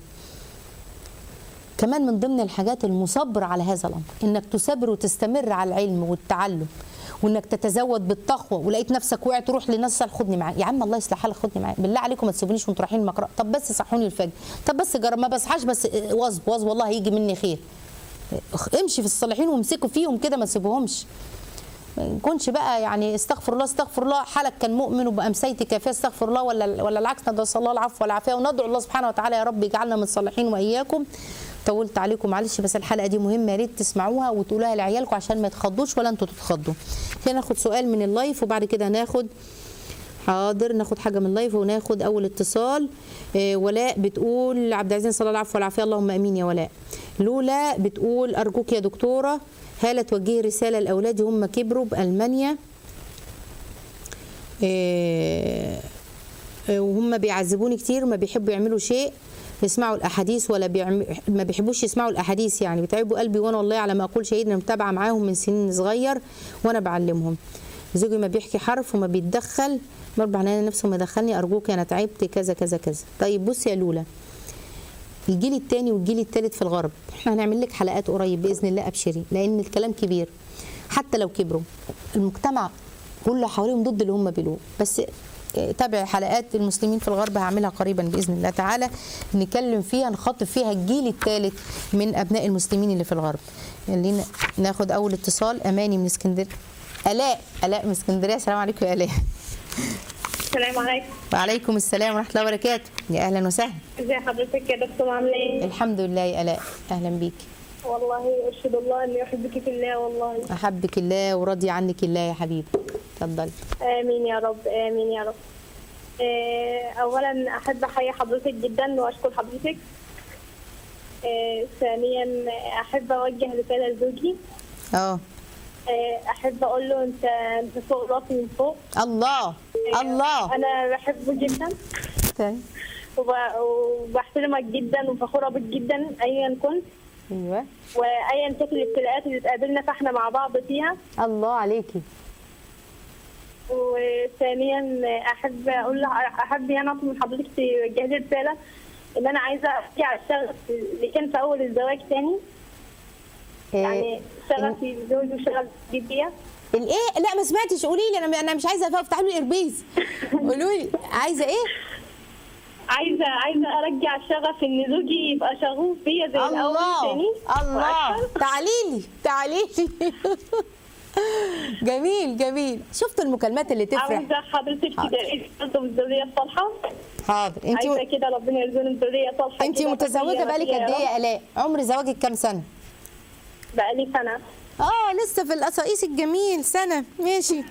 كمان من ضمن الحاجات المصبر على هذا الامر انك تثابر وتستمر على العلم والتعلم وانك تتزود بالتقوى ولقيت نفسك وقعت تروح لناس صالح خدني معاك يا عم الله يصلح حالك خدني معاك بالله عليكم ما تسيبونيش وانتوا رايحين المقرأة طب بس صحوني الفجر طب بس جرب ما بصحاش بس واظب واظب والله هيجي مني خير امشي في الصالحين وامسكوا فيهم كده ما تسيبوهمش ما يكونش بقى يعني استغفر الله استغفر الله حالك كان مؤمن وبامسيت كافيه استغفر الله ولا ولا العكس ندعو الله العفو والعافيه وندعو الله سبحانه وتعالى يا رب يجعلنا من الصالحين واياكم طولت عليكم معلش بس الحلقه دي مهمه يا ريت تسمعوها وتقولوها لعيالكم عشان ما يتخضوش ولا انتوا تتخضوا خلينا ناخد سؤال من اللايف وبعد كده هناخد حاضر ناخد حاجه من اللايف وناخد اول اتصال آه، ولاء بتقول عبد العزيز صلى الله العفو والعافيه اللهم امين يا ولاء لولا بتقول ارجوك يا دكتوره هاله توجهي رساله لاولادي هم كبروا بالمانيا آه، آه، وهم بيعذبوني كتير وما بيحبوا يعملوا شيء يسمعوا الاحاديث ولا بيعم... ما بيحبوش يسمعوا الاحاديث يعني بيتعبوا قلبي وانا والله على ما اقول شهيد انا متابعه معاهم من سنين صغير وانا بعلمهم زوجي ما بيحكي حرف وما بيتدخل مربع عناية نفسه ما دخلني ارجوك انا تعبت كذا كذا كذا طيب بصي يا لولا الجيل الثاني والجيل الثالث في الغرب احنا هنعمل لك حلقات قريب باذن الله ابشري لان الكلام كبير حتى لو كبروا المجتمع كله حواليهم ضد اللي هم بيقولوه بس اه، تابع حلقات المسلمين في الغرب هعملها قريبا باذن الله تعالى نتكلم فيها نخاطب فيها الجيل الثالث من ابناء المسلمين اللي في الغرب خلينا ناخد اول اتصال اماني من اسكندريه الاء الاء من اسكندريه السلام عليكم يا الاء السلام عليكم وعليكم السلام ورحمه الله وبركاته يا اهلا وسهلا ازي حضرتك يا دكتور عامله ايه؟ الحمد لله يا الاء اهلا بيك والله اشهد الله اني احبك في الله والله احبك الله وراضي عنك الله يا حبيبي اتفضلي امين يا رب امين يا رب آه، اولا احب احيي حضرتك جدا واشكر حضرتك آه، ثانيا احب اوجه رساله لزوجي اه آه، احب اقول له انت انت فوق راسي من فوق الله آه، الله انا بحبه جدا طيب. وب- وبحترمك جدا وفخوره بك جدا ايا كنت ايوه وايا كانت الابتلاءات اللي تقابلنا فاحنا مع بعض فيها الله عليكي وثانيا احب اقول احب يعني اطلب من حضرتك توجه لي رساله ان انا عايزه ارجع الشغف اللي كان في اول الزواج تاني يعني شغفي بزوجي وشغف بيا الايه لا ما سمعتش قولي لي انا انا مش عايزه افتحوا لي الاربيز قولوا لي عايزه ايه عايزه عايزه ارجع الشغف ان زوجي يبقى شغوف بيا زي الاول الله تاني الله وأكثر. تعالي لي تعالي لي جميل جميل شفتوا المكالمات اللي تفرح عاوزه حضرتك تدعي برضه بالذريه الصالحه حاضر عايزه انت كده ربنا يرزقني بالذريه صالحه انت كده متزوجه تقية بقالك وفيها قد يا ايه يا رب. الاء عمر زواجك كام سنه بقالي سنه اه لسه في القصايص الجميل سنه ماشي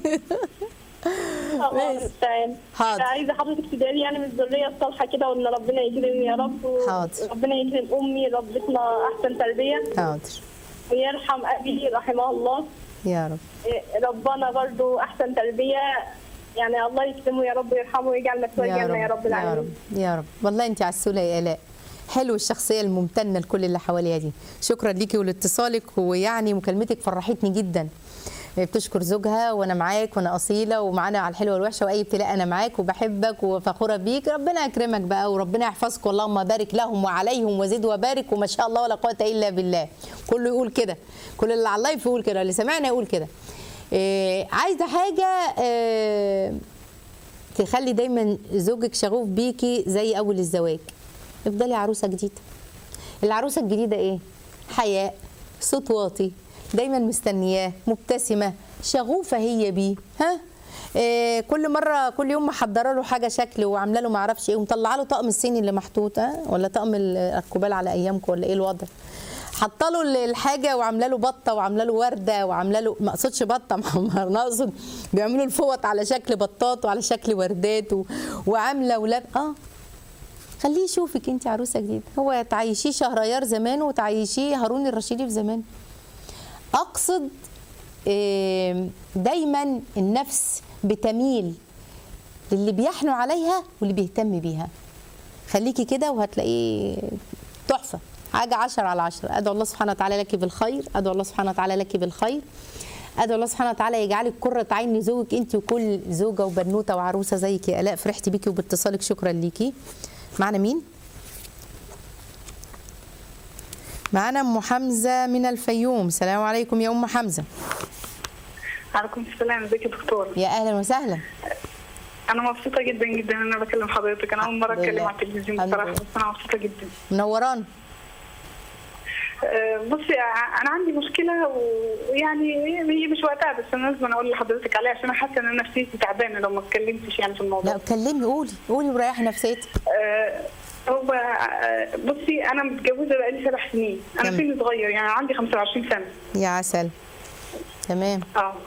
الله بس. المستعان حاضر. عايزه حضرتك تدعي لي يعني بالذريه الصالحه كده وان ربنا يكرمني يا رب و- حاضر. وربنا يكرم امي ربتنا احسن تربيه حاضر ويرحم ابي رحمه الله يا رب إيه، ربنا برضو احسن تربيه يعني الله يكرمه يا رب ويرحمه ويجعل مثواه الجنه يا رب يا العالمين رب يا رب والله انت عسوله يا الاء حلو الشخصيه الممتنه لكل اللي حواليها دي شكرا ليكي ولاتصالك ويعني مكالمتك فرحتني جدا بتشكر زوجها وانا معاك وانا اصيله ومعانا على الحلوه والوحشه واي ابتلاء انا معاك وبحبك وفخوره بيك ربنا يكرمك بقى وربنا يحفظك اللهم بارك لهم وعليهم وزد وبارك وما شاء الله ولا قوه الا بالله كله يقول كده كل اللي على اللايف يقول كده اللي سمعنا يقول كده إيه عايزه حاجه إيه تخلي دايما زوجك شغوف بيكي زي اول الزواج افضلي عروسه جديده العروسه الجديده ايه حياء صوت واطي دايما مستنياه مبتسمه شغوفه هي بيه ها إيه كل مره كل يوم محضره له حاجه شكل وعامله له ما اعرفش ايه ومطلعه له طقم الصيني اللي محطوط ها ولا طقم الكوبال على ايامكم ولا ايه الوضع حاطه له الحاجه وعامله له بطه وعامله له ورده وعامله له ما اقصدش بطه ما انا اقصد بيعملوا الفوط على شكل بطات وعلى شكل وردات و... وعامله ولاب اه خليه يشوفك انت عروسه جديده هو تعيشيه شهريار زمان وتعيشيه هارون الرشيدي في زمان اقصد آم، دايما النفس بتميل للي بيحنوا عليها واللي بيهتم بيها خليكي كده وهتلاقيه تحفه حاجه عشرة على عشرة ادعو الله سبحانه وتعالى لك بالخير ادعو الله سبحانه وتعالى لك بالخير ادعو الله سبحانه وتعالى يجعلك قرة عين لزوجك انت وكل زوجه وبنوته وعروسه زيك يا الاء فرحت بيكي وباتصالك شكرا ليكي معنا مين معنا ام حمزه من الفيوم السلام عليكم يا ام حمزه عليكم السلام ازيك يا دكتور يا اهلا وسهلا انا مبسوطه جدا جدا ان انا بكلم حضرتك انا اول مره الحمد اتكلم لله. على التلفزيون الحمد بصراحه لله. بس انا مبسوطه جدا منوران أه، بصي ع- انا عندي مشكله ويعني هي مش وقتها بس انا لازم أنا اقول لحضرتك عليها عشان انا حاسه ان انا نفسيتي تعبانه لو ما اتكلمتش يعني في الموضوع لا كلمي قولي قولي وريحي نفسيتك أه، هو أه، بصي انا متجوزه بقالي سبع سنين انا تمام. سني صغير يعني عندي 25 سنه يا عسل تمام اه آه،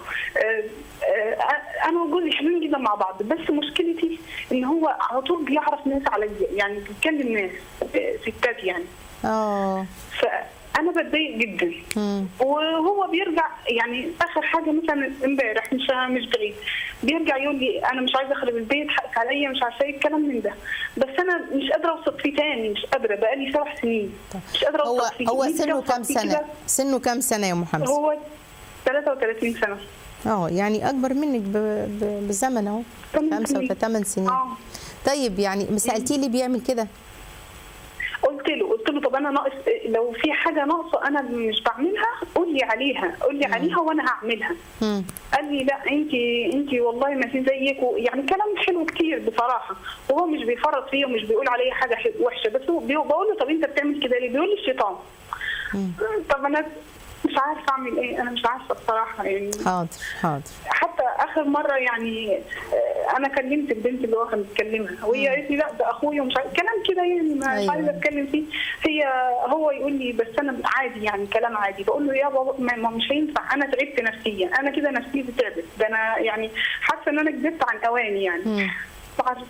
آه، انا وجوزي حلوين جدا مع بعض بس مشكلتي ان هو على طول بيعرف ناس عليا يعني بيتكلم ناس آه، ستات يعني اه فانا بتضايق جدا مم. وهو بيرجع يعني اخر حاجه مثلا امبارح مش مش بعيد بيرجع يقول لي انا مش عايزه اخرب البيت حقك عليا مش عارفه ايه الكلام من ده بس انا مش قادره اوثق فيه تاني مش قادره بقالي سبع سنين مش قادره هو اوثق فيه هو نفسي سنه أوثق كام فيه سنه كده. سنه كام سنه يا ام حمزه هو 33 سنه اه يعني اكبر منك ب... ب... بزمن اهو ثمان خمسة سنين. وثمان سنين اه طيب يعني ما سالتيه ليه بيعمل كده قلت له قلت له طب انا ناقص لو في حاجه ناقصه انا مش بعملها قول لي عليها قول لي عليها وانا هعملها مم. قال لي لا انت انت والله ما في زيك و- يعني كلام حلو كتير بصراحه وهو مش بيفرط فيا ومش بيقول عليا حاجه ح- وحشه بس هو بي- بقول له طب انت بتعمل كده ليه بيقول لي الشيطان طب انا مش عارفه اعمل ايه انا مش عارفه بصراحه يعني حاضر حاضر حتى اخر مره يعني آه، انا كلمت البنت اللي هو كان بيتكلمها وهي قالت لي لا ده اخويا ومش عارف كلام كده يعني ما- مش أيوة. عايزه اتكلم فيه هي هو يقول لي بس انا عادي يعني كلام عادي بقول له يا بابا ما ما مش هينفع انا تعبت نفسيا انا كده نفسيتي تعبت ده انا يعني حاسه ان انا كبرت عن اواني يعني مم. مش عارفة.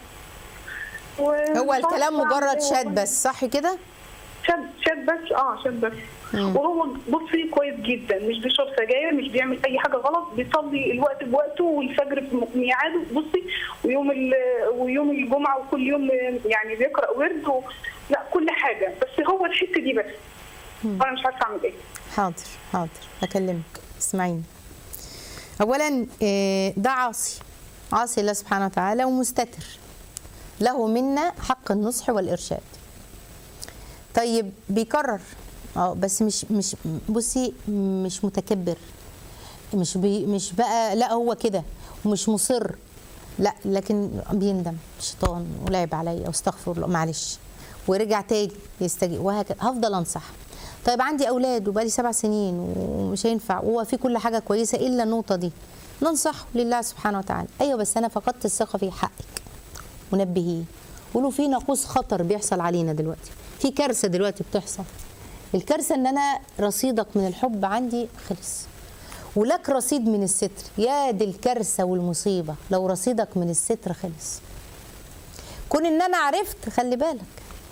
ومش هو عارفة الكلام أعمل مجرد إيه شات والله. بس صح كده شاب شاب بس اه شاب بس مم. وهو بصي كويس جدا مش بيشرب سجاير مش بيعمل اي حاجه غلط بيصلي الوقت بوقته والفجر في ميعاده بصي ويوم ال- ويوم الجمعه وكل يوم يعني بيقرا ورد و... لا كل حاجه بس هو الحته دي بس وانا مش عارفه اعمل ايه حاضر حاضر اكلمك اسمعيني اولا آه، ده عاصي عاصي الله سبحانه وتعالى ومستتر له منا حق النصح والارشاد طيب بيكرر اه بس مش مش بصي مش متكبر مش بي مش بقى لا هو كده ومش مصر لا لكن بيندم شيطان ولعب عليا واستغفر الله معلش ورجع تاني يستجيب وهكذا هفضل انصح طيب عندي اولاد وبقالي سبع سنين ومش هينفع وهو في كل حاجه كويسه الا النقطه دي ننصحه لله سبحانه وتعالى ايوه بس انا فقدت الثقه في حقك ونبهيه قولوا في ناقوس خطر بيحصل علينا دلوقتي في كارثه دلوقتي بتحصل الكارثه ان انا رصيدك من الحب عندي خلص ولك رصيد من الستر يا دي الكارثه والمصيبه لو رصيدك من الستر خلص كون ان انا عرفت خلي بالك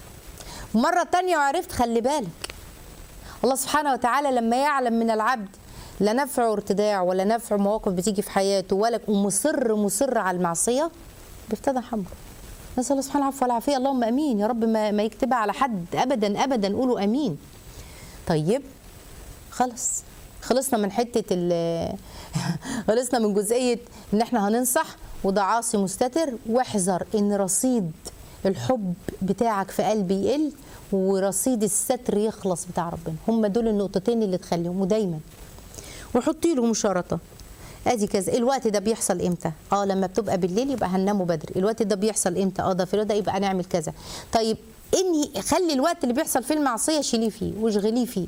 مرة تانية وعرفت خلي بالك الله سبحانه وتعالى لما يعلم من العبد لا نفع ارتداع ولا نفع مواقف بتيجي في حياته ولا ومصر مصر على المعصية بيفتدى حمره نسأل الله سبحانه العفو والعافية اللهم امين يا رب ما, ما يكتبها على حد ابدا ابدا قولوا امين طيب خلص خلصنا من حته ال خلصنا من جزئيه ان احنا هننصح وده عاصي مستتر واحذر ان رصيد الحب بتاعك في قلبي يقل ورصيد الستر يخلص بتاع ربنا هم دول النقطتين اللي تخليهم ودايما وحطي له مشارطه ادي كذا الوقت ده بيحصل امتى اه لما بتبقى بالليل يبقى هنناموا بدري الوقت ده بيحصل امتى اه ده في الوقت ده يبقى نعمل كذا طيب انهي خلي الوقت اللي بيحصل فيه المعصيه شيليه فيه واشغليه فيه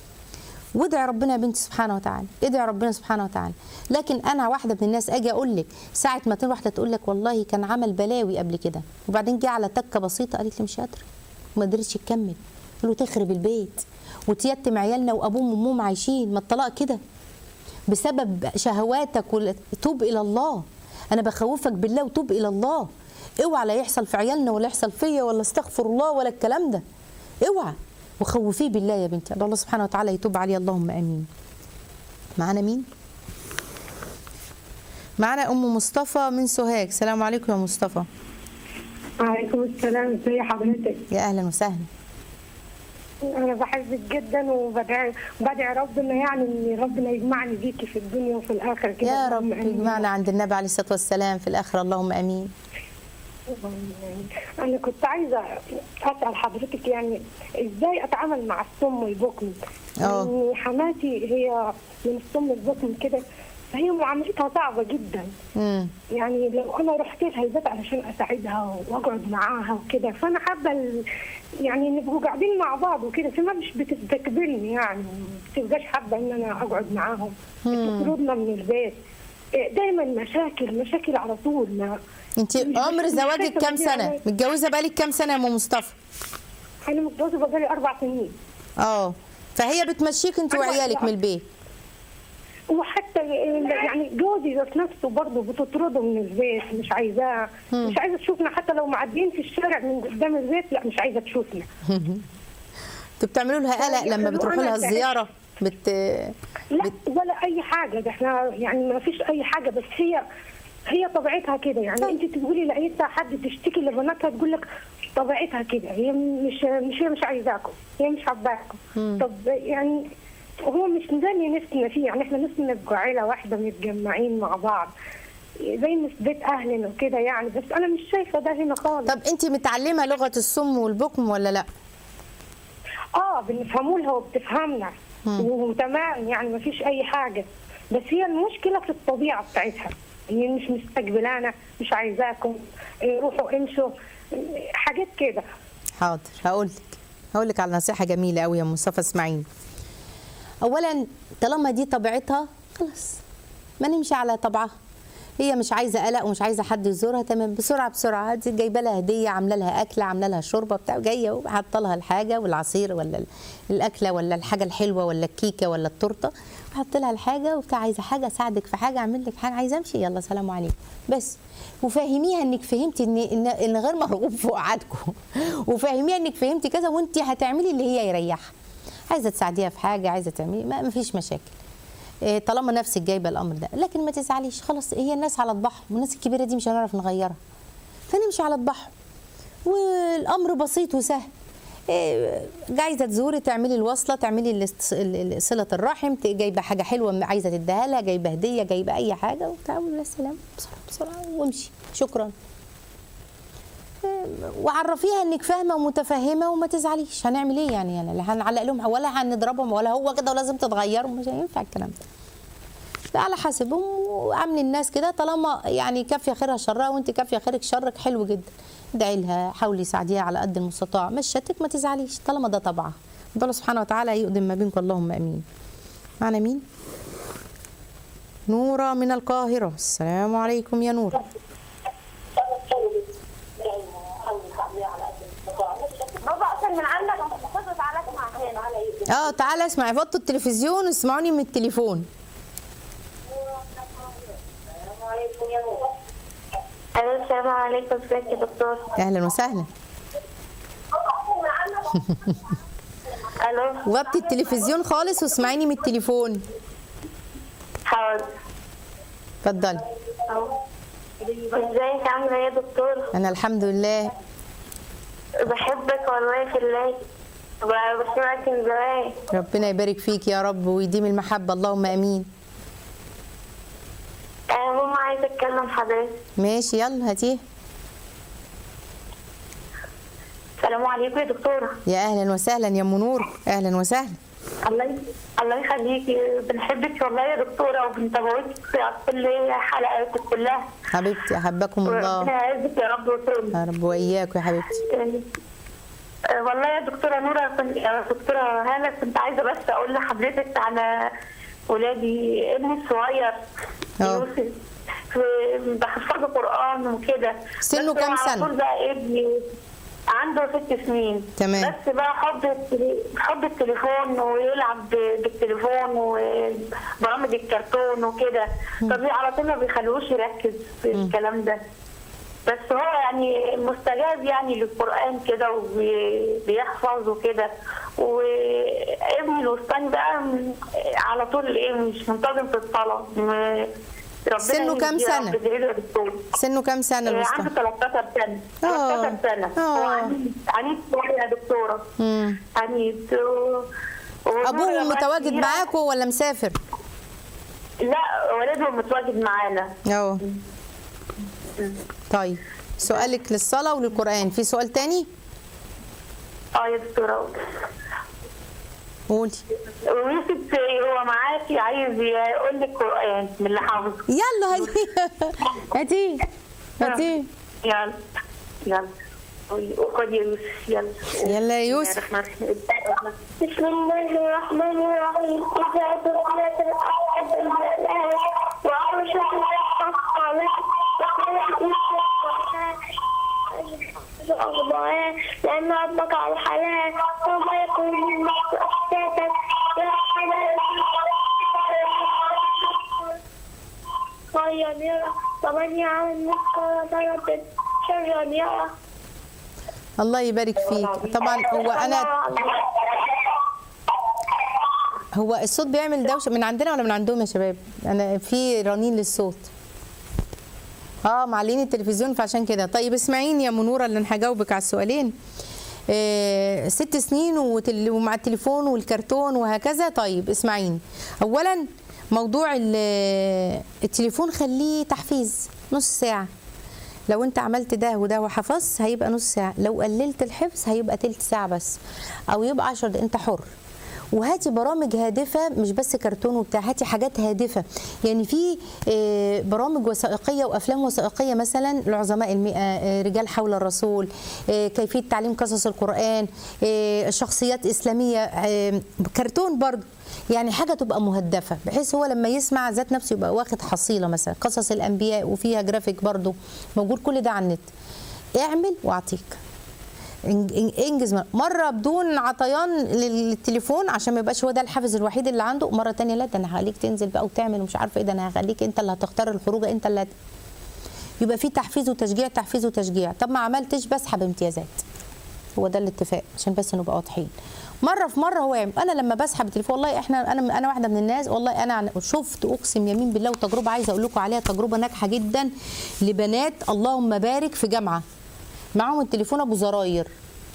وادعي ربنا يا بنتي سبحانه وتعالى ادعي ربنا سبحانه وتعالى لكن انا واحده من الناس اجي اقول لك ساعه ما تروح واحده تقول لك والله كان عمل بلاوي قبل كده وبعدين جه على تكه بسيطه قالت لي مش قادره وما قدرتش تكمل قلت له تخرب البيت وتيتم عيالنا وابوهم وامهم عايشين ما الطلاق كده بسبب شهواتك وال- توب الى الله انا بخوفك بالله وتوب الى الله اوعى لا يحصل في عيالنا ولا يحصل فيا ولا استغفر الله ولا الكلام ده اوعى وخوفيه بالله يا بنتي الله سبحانه وتعالى يتوب عليه اللهم امين معانا مين معانا ام مصطفى من سوهاج السلام عليكم يا مصطفى وعليكم السلام ازي حضرتك يا اهلا وسهلا انا بحبك جدا وبدعي بدعي ربنا يعني ان ربنا يجمعني بيكي في الدنيا وفي الاخره كده يا رب اللهم آمين. يجمعنا عند النبي عليه الصلاه والسلام في الاخره اللهم امين اللهم آمين. انا كنت عايزه اسال حضرتك يعني ازاي اتعامل مع الصم والبكم اه. يعني حماتي هي من الصم البكم كده فهي معاملتها صعبه جدا امم يعني لو انا رحت لها البيت علشان اساعدها واقعد معاها وكده فانا حابه ال- يعني نبقوا قاعدين مع بعض وكده فما مش بتستقبلني يعني ما بتبقاش حابه ان انا اقعد معاهم بتطردنا من البيت إيه، دايما مشاكل مشاكل على طول ما انت مش- عمر مش زواجك شايفة كام بدي سنه أعمل- متجوزه بقالك كام سنه يا ام مصطفى انا متجوزه بقالي اربع سنين اه فهي بتمشيك انت أربع وعيالك سنوات. من البيت وحتى يعني جوزي ذات نفسه برضه بتطرده من البيت مش عايزاه مش عايزه تشوفنا حتى لو معديين في الشارع من قدام البيت لا مش عايزه تشوفنا انتوا بتعملوا لها قلق لما يعني بتروحوا أنا لها تعبت. الزياره بت لا ولا اي حاجه ده احنا يعني ما فيش اي حاجه بس هي هي طبيعتها كده يعني انت تقولي لقيت حد تشتكي لبناتها تقول لك طبيعتها كده هي مش مش هي مش عايزاكم هي مش حباكم طب يعني هو مش ده اللي نفسنا فيه يعني احنا نفسنا نبقى عيله واحده متجمعين مع بعض زي ما في بيت اهلنا وكده يعني بس انا مش شايفه ده هنا خالص طب انت متعلمه لغه الصم والبكم ولا لا اه بنفهموا لها وبتفهمنا وتمام يعني ما فيش اي حاجه بس هي المشكله في الطبيعه بتاعتها هي مش مستقبلانا مش عايزاكم إيه، روحوا امشوا إيه، حاجات كده حاضر هقول لك هقول لك على نصيحه جميله قوي يا مصطفى اسمعيني اولا طالما دي طبيعتها خلاص ما نمشي على طبعها هي مش عايزه قلق ومش عايزه حد يزورها تمام بسرعه بسرعه دي جايبه لها هديه عامله لها اكله عامله لها شوربه بتاع جايه وحاطه لها الحاجه والعصير ولا ال- الاكله ولا الحاجه الحلوه ولا الكيكه ولا التورته وحط لها الحاجه وبتاع عايزه حاجه اساعدك في حاجه اعمل لك حاجه عايزه امشي يلا سلام عليكم بس وفهميها انك فهمتي ان ان, إن غير مرغوب في وعدكم وفهميها انك فهمتي كذا وانت هتعملي اللي هي يريحها عايزه تساعديها في حاجه عايزه تعملي ما ما فيش مشاكل إيه، طالما نفسك جايبه الامر ده لكن ما تزعليش خلاص هي الناس على طباعهم والناس الكبيره دي مش هنعرف نغيرها فنمشي على طباعهم والامر بسيط وسهل إيه، جايزه تزوري تعملي الوصله تعملي الاست- ال- ال- صله الرحم ت- جايبه حاجه حلوه عايزه تديها لها جايبه هديه جايبه اي حاجه وتعالوا يا سلام بسرعه بسرعه وامشي شكرا وعرفيها انك فاهمه ومتفهمه وما تزعليش هنعمل ايه يعني يعني لا هنعلق لهم ولا هنضربهم ولا هو كده ولازم تتغيروا مش هينفع الكلام ده ده على حسبهم وعامل الناس كده طالما يعني كافيه خيرها شرها وانت كافيه خيرك شرك حلو جدا ادعي لها حاولي ساعديها على قد المستطاع مشتك ما تزعليش طالما ده طبعها الله سبحانه وتعالى يقدم ما بينكم اللهم امين معنا مين نورة من القاهرة السلام عليكم يا نورة بابا احسن من عندك خد تعالى اسمع هنا اه تعالى اسمعي فضوا التلفزيون واسمعوني من التليفون الو السلام عليكم ازيك يا دكتور اهلا وسهلا الو وطي التلفزيون خالص واسمعيني من التليفون حاضر اتفضلي ازيك عامله ايه يا دكتور انا الحمد لله بحبك والله في الله بسمعك من زمان ربنا يبارك فيك يا رب ويديم المحبة اللهم امين انا ماما عايزه اتكلم حضرتك ماشي يلا هاتيه السلام عليكم يا دكتوره يا اهلا وسهلا يا ام نور اهلا وسهلا الله ي- الله يخليكي بنحبك والله يا دكتوره وبنتابعك في كل حلقاتك كلها حبيبتي احبكم وربنا الله يعزك يا رب ويكرمك يا رب واياك يا حبيبتي آه، والله يا دكتورة نورة كنت يا دكتورة هالة كنت عايزة بس أقول لحضرتك على ولادي ابني الصغير اه. يوسف في- بحفظه قرآن وكده سنه بس هو كام على سنة؟ طول بقى ابني عنده ست سنين تمام. بس بقى حب التلي- حب التليفون ويلعب ب- بالتليفون وبرامج الكرتون وكده طب على طول ما بيخلوش يركز في الكلام ده بس هو يعني مستجاب يعني للقرآن كده وبيحفظ وكده وابني الوسطاني بقى م- على طول ايه مش منتظم في الصلاة م- ربنا سنه كام يهديه يا سنة؟ رب، ادعي له يا دكتور. سنه كام سنة آه، الوسطى عنده 13 سنة آه. 13 سنة آه. هو عنيد عنيد شوية يا دكتورة مم. عنيد و- ونورة ابوه بقى متواجد كبيرة. معاكم ولا مسافر لا والده متواجد معانا اه طيب سؤالك للصلاة وللقرآن في سؤال تاني اه يا دكتورة قولي ويوسف هو معاكي عايز يقول لك قرآن من اللي حافظه يلا هاتيه هاتيه هاتيه يلا يلا خد يا يوسف يلا يلا يا يوسف بسم الله الرحمن الرحيم إذا دخلت الأرض وعرش الأخبار لأن ربك على الحلال ثم يكون الناس أحساسا يا حلال خيرا يرى ومن يعمل مثقال ذرة شرا يرى الله يبارك فيك طبعا هو انا هو الصوت بيعمل دوشه من عندنا ولا من عندهم يا شباب انا في رنين للصوت اه معلين التلفزيون فعشان كده طيب اسمعيني يا منوره اللي انا هجاوبك على السؤالين آه ست سنين وتل- ومع التليفون والكرتون وهكذا طيب اسمعيني اولا موضوع ال- التليفون خليه تحفيز نص ساعه لو انت عملت ده وده وحفظت هيبقى نص ساعه لو قللت الحفظ هيبقى تلت ساعه بس او يبقى 10 دقايق انت حر وهاتي برامج هادفه مش بس كرتون وبتاع هاتي حاجات هادفه يعني في آه، برامج وثائقيه وافلام وثائقيه مثلا لعظماء المئه آه، رجال حول الرسول آه، كيفيه تعليم قصص القران آه، شخصيات اسلاميه آه، كرتون برضه يعني حاجه تبقى مهدفه بحيث هو لما يسمع ذات نفسه يبقى واخد حصيله مثلا قصص الانبياء وفيها جرافيك برضه موجود كل ده على النت اعمل واعطيك إن- إن- انجز مره, مرة بدون عطيان للتليفون عشان ما يبقاش هو ده الحافز الوحيد اللي عنده مره تانية لا ده انا هخليك تنزل بقى وتعمل ومش عارفه ايه ده انا هخليك انت اللي هتختار الخروجه انت اللي هت... يبقى في تحفيز وتشجيع تحفيز وتشجيع طب ما عملتش بسحب امتيازات هو ده الاتفاق عشان بس نبقى واضحين مره في مره هو يعمل انا لما بسحب التليفون والله احنا انا انا واحده من الناس والله انا عن- شفت اقسم يمين بالله وتجربه عايزه اقول لكم عليها تجربه ناجحه جدا لبنات اللهم بارك في جامعه معاهم التليفون ابو زراير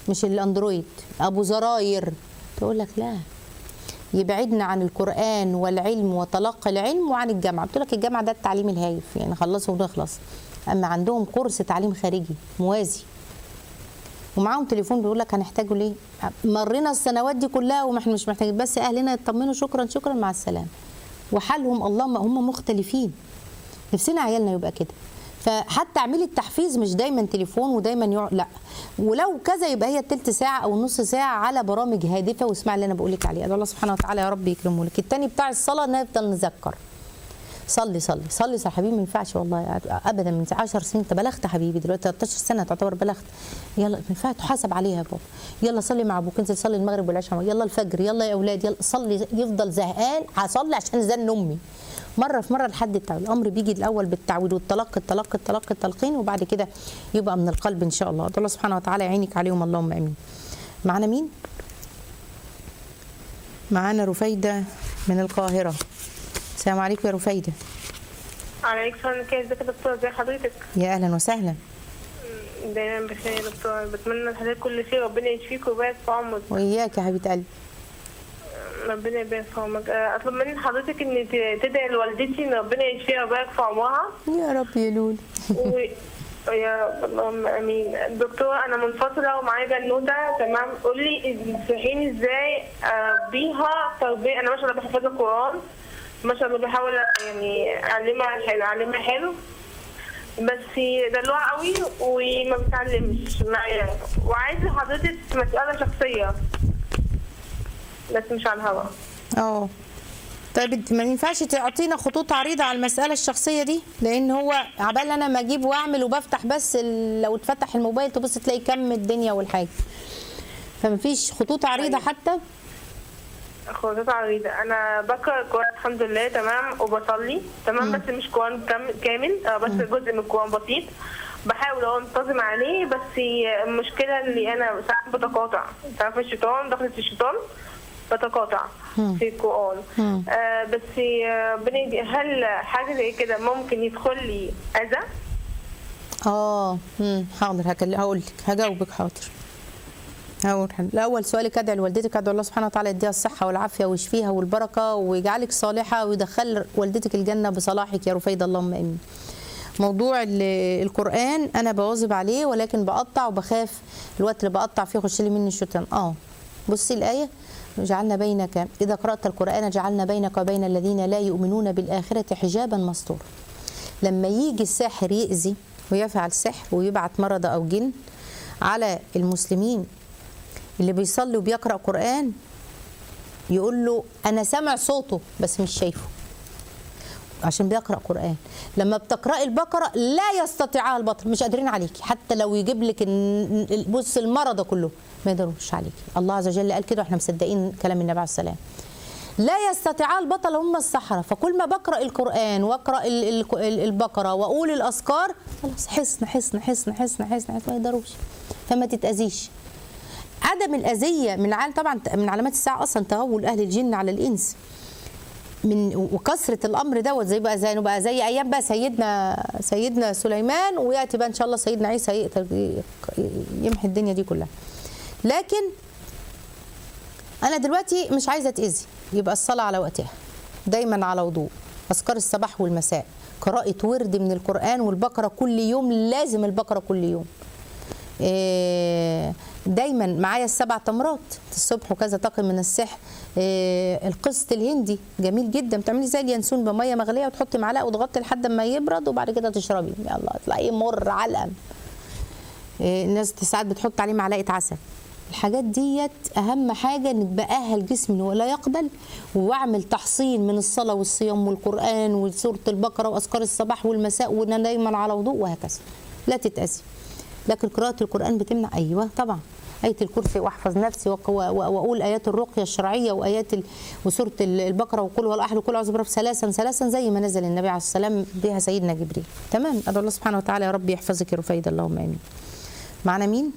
مش الاندرويد ابو زراير تقول لك لا يبعدنا عن القران والعلم وتلقي العلم وعن الجامعه قلت لك الجامعه ده التعليم الهايف يعني خلصه ونخلص اما عندهم كورس تعليم خارجي موازي ومعاهم تليفون بيقول لك هنحتاجه ليه مرينا السنوات دي كلها وما احنا مش محتاجين بس اهلنا يطمنوا شكرا شكرا مع السلامه وحالهم الله ما هم مختلفين نفسنا عيالنا يبقى كده فحتى اعملي التحفيز مش دايما تليفون ودايما يقعد لا ولو كذا يبقى هي تلت ساعه او نص ساعه على برامج هادفه واسمع اللي انا بقول لك عليه أدعو الله سبحانه وتعالى يا رب يكرمه لك التاني بتاع الصلاه نفضل نذكر صلي صلي صلي يا حبيبي ما ينفعش والله ابدا من 10 سنين انت بلغت يا حبيبي دلوقتي 13 سنه تعتبر بلغت يلا ما ينفعش تحاسب عليها يا بابا يلا صلي مع ابوك انزل صلي المغرب والعشاء يلا الفجر يلا يا اولاد يلا صلي يفضل زهقان هصلي عشان زن امي مره في مره لحد التعويض الامر بيجي الاول بالتعويض والتلقي التلقي التلقي التلقين وبعد كده يبقى من القلب ان شاء الله الله سبحانه وتعالى يعينك عليهم اللهم امين معانا مين معانا رفيده من القاهره السلام عليكم يا رفيده عليك السلام كيف ازيك يا دكتور ازي حضرتك يا اهلا وسهلا دايما بخير يا دكتور بتمنى لحضرتك كل خير ربنا يشفيك ويبارك في عمرك وإياك يا حبيبه قلبي ربنا يبارك في عمرك آه، اطلب من حضرتك ان ت- تدعي لوالدتي ان ربنا يشفيها ويبارك في عمرها يا رب يا لولي و... يا رب اللهم امين دكتور انا منفصله ومعايا بنوته تمام قولي تنصحيني ازاي اربيها تربيه انا ما شاء الله بحفظ القران ما شاء الله بحاول يعني اعلمها حلو اعلمها حلو بس دلوعة قوي وما بتعلمش معايا وعايزه حضرتك مساله شخصيه بس مش على الهوا اه طيب انت ما ينفعش تعطينا خطوط عريضه على المساله الشخصيه دي لان هو عبال انا ما اجيب واعمل وبفتح بس ال- لو اتفتح الموبايل تبص تلاقي كم الدنيا والحاجه فما فيش خطوط عريضه حتى خطوط عريضة أنا بقرأ القرآن الحمد لله تمام وبصلي تمام بس مش قرآن كام- كامل آه، بس جزء من القرآن بسيط بحاول أهو أنتظم عليه بس المشكلة اللي أنا ساعات بتقاطع تعرف الشيطان دخلت الشيطان بتقاطع في القرآن آه بس آه، بنيجي هل حاجة زي كده ممكن يدخل لي أذى؟ اه امم حاضر هكلم هقول لك هجاوبك حاضر هقول حاضر. الاول سؤالك ادعي لوالدتك ادعو الله سبحانه وتعالى يديها الصحه والعافيه ويشفيها والبركه ويجعلك صالحه ويدخل والدتك الجنه بصلاحك يا رفيده اللهم امين موضوع ال- القران انا بواظب عليه ولكن بقطع وبخاف الوقت اللي بقطع فيه يخش لي مني الشيطان اه بصي الايه جعلنا بينك اذا قرات القران جعلنا بينك وبين الذين لا يؤمنون بالاخره حجابا مستورا لما يجي الساحر يأذي ويفعل سحر ويبعت مرض أو جن على المسلمين اللي بيصلي وبيقرأ قرآن يقول له أنا سامع صوته بس مش شايفه عشان بيقرأ قرآن لما بتقرأي البقرة لا يستطيعها البطل مش قادرين عليكي حتى لو يجيب لك الن- ال- بص المرض كله ما يقدروش عليكي الله عز وجل قال كده واحنا مصدقين كلام النبي عليه السلام لا يستطيع البطل هم السحرة فكل ما بقرأ القرآن واقرأ ال- ال- ال- البقرة وأقول الأذكار خلاص حصن حصن حصن حصن حصن حصن ما يقدروش فما تتأذيش عدم الأذية من عال طبعا من علامات الساعة أصلا تغول أهل الجن على الإنس من وكثره الامر دوت زي بقى زي بقى زي ايام بقى سيدنا سيدنا سليمان وياتي بقى ان شاء الله سيدنا عيسى يقدر يمحي الدنيا دي كلها لكن انا دلوقتي مش عايزه اتاذي يبقى الصلاه على وقتها دايما على وضوء اذكار الصباح والمساء قراءه ورد من القران والبقره كل يوم لازم البقره كل يوم إيه، دايما معايا السبع تمرات الصبح وكذا طاقم من السحر إيه، القسط الهندي جميل جدا بتعملي زي اليانسون بميه مغليه وتحطي معلقه وتغطي لحد ما يبرد وبعد كده تشربي يلا تلاقيه مر علقم إيه، الناس ساعات بتحط عليه معلقه عسل الحاجات ديت اهم حاجه انك باهل جسمي ان هو لا يقبل واعمل تحصين من الصلاه والصيام والقران وسوره البقره واذكار الصباح والمساء وانا دايما على وضوء وهكذا لا تتاذي لكن قراءه القران بتمنع ايوه طبعا آية الكرسي واحفظ نفسي وق- و- و- واقول ايات الرقيه الشرعيه وايات ال- وسوره ال- البقره وقل هو الاحد وقل اعوذ برب ثلاثا ثلاثا زي ما نزل النبي عليه السلام بها سيدنا جبريل تمام ادعو الله سبحانه وتعالى يا رب يحفظك يا رفيد اللهم امين معنا مين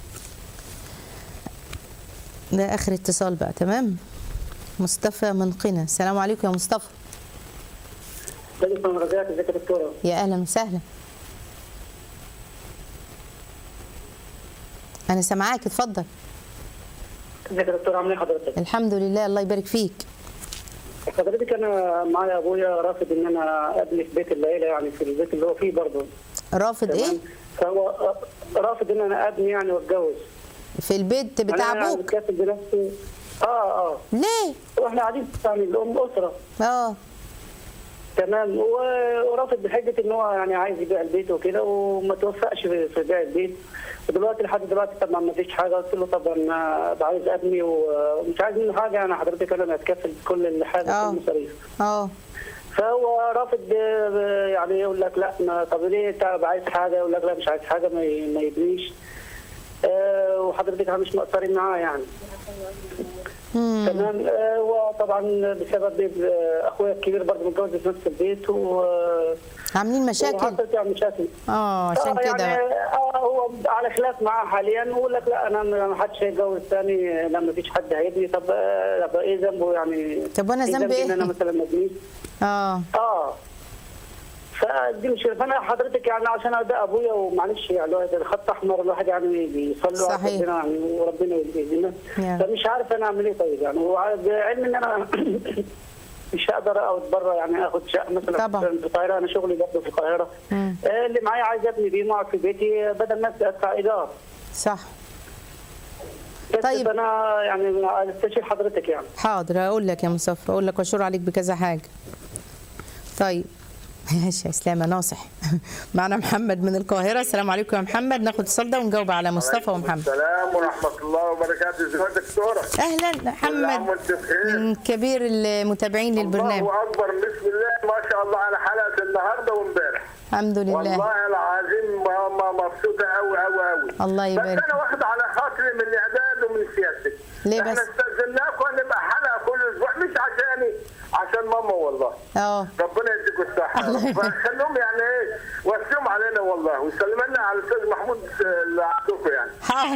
ده اخر اتصال بقى تمام مصطفى من قنا السلام عليكم يا مصطفى ازيك يا رجاء ازيك يا دكتوره يا اهلا وسهلا انا سامعاك اتفضل ازيك يا دكتور عامل ايه حضرتك؟ الحمد لله الله يبارك فيك حضرتك انا معايا ابويا رافض ان انا ابني في بيت العيله يعني في البيت اللي هو فيه برضه رافض ايه تمام فهو رافض ان انا ابني يعني واتجوز في البيت بتاع انا يعني ابوك متكفل بنفسي اه اه ليه واحنا قاعدين يعني الام اسره اه تمام و- ورافض بحجه ان هو يعني عايز يبيع البيت وكده وما توفقش في في بيع البيت ودلوقتي لحد دلوقتي طبعا ما فيش حاجه قلت له طب انا عايز ابني ومش عايز منه حاجه انا حضرتك انا اللي اتكفل بكل الحاجه آه. كل المصاريف اه فهو رافض ب- يعني يقول لك لا ما طب ليه انت عايز حاجه يقول لك لا مش عايز حاجه ما ي- ما يبنيش آه، وحضرتك احنا مش مقصرين معاه يعني تمام آه، هو طبعا بسبب آه، اخويا الكبير برضه متجوز في نفس البيت و عاملين مشاكل وحصلت يعني مشاكل اه عشان آه، كده يعني بقى. آه هو على خلاف معاه حاليا ويقول لك لا انا ما حدش هيتجوز ثاني لما فيش حد هيبني طب آه، طب ايه ذنبه يعني طب وأنا إيه ذنبي ان إيه؟ انا مثلا ما ابنيش اه اه فدي مش فانا حضرتك يعني عشان ده ابويا ومعلش يعني الواحد الخط احمر الواحد يعني بيصلي على صحيح. ربنا يعني وربنا يهدينا يا. فمش عارف انا اعمل ايه طيب يعني وعلم ان انا مش هقدر اقعد بره يعني اخد شقه مثلا طبعا. في القاهره انا شغلي برضه في القاهره مم. آه، اللي معايا عايز ابني بيه واقعد في بيتي بدل ما ادفع ايجار صح بس طيب. انا يعني استشير حضرتك يعني حاضر اقول لك يا مصطفى اقول لك واشور عليك بكذا حاجه طيب ماشي يا اسلام يا ناصح معنا محمد من القاهره السلام عليكم يا محمد ناخد اتصال ده ونجاوب على مصطفى ومحمد السلام ورحمة الله وبركاته ازيك يا دكتورة اهلا كل عام محمد وانت بخير من كبير المتابعين للبرنامج الله أكبر بسم الله ما شاء الله على حلقة النهاردة وامبارح الحمد لله والله العظيم ما- ما مبسوطة أوي أوي أوي الله يبارك. بس أنا واخد على خاطري من الإعداد ومن سيادتك ليه احنا بس؟ استأذناكم نبقى حلقة كل أسبوع مش عشاني عشان ماما والله اه ربنا يديكم الصحة فخلوهم يعني ايه وسعهم علينا والله وسلم لنا على الأستاذ محمود اللي عندكم يعني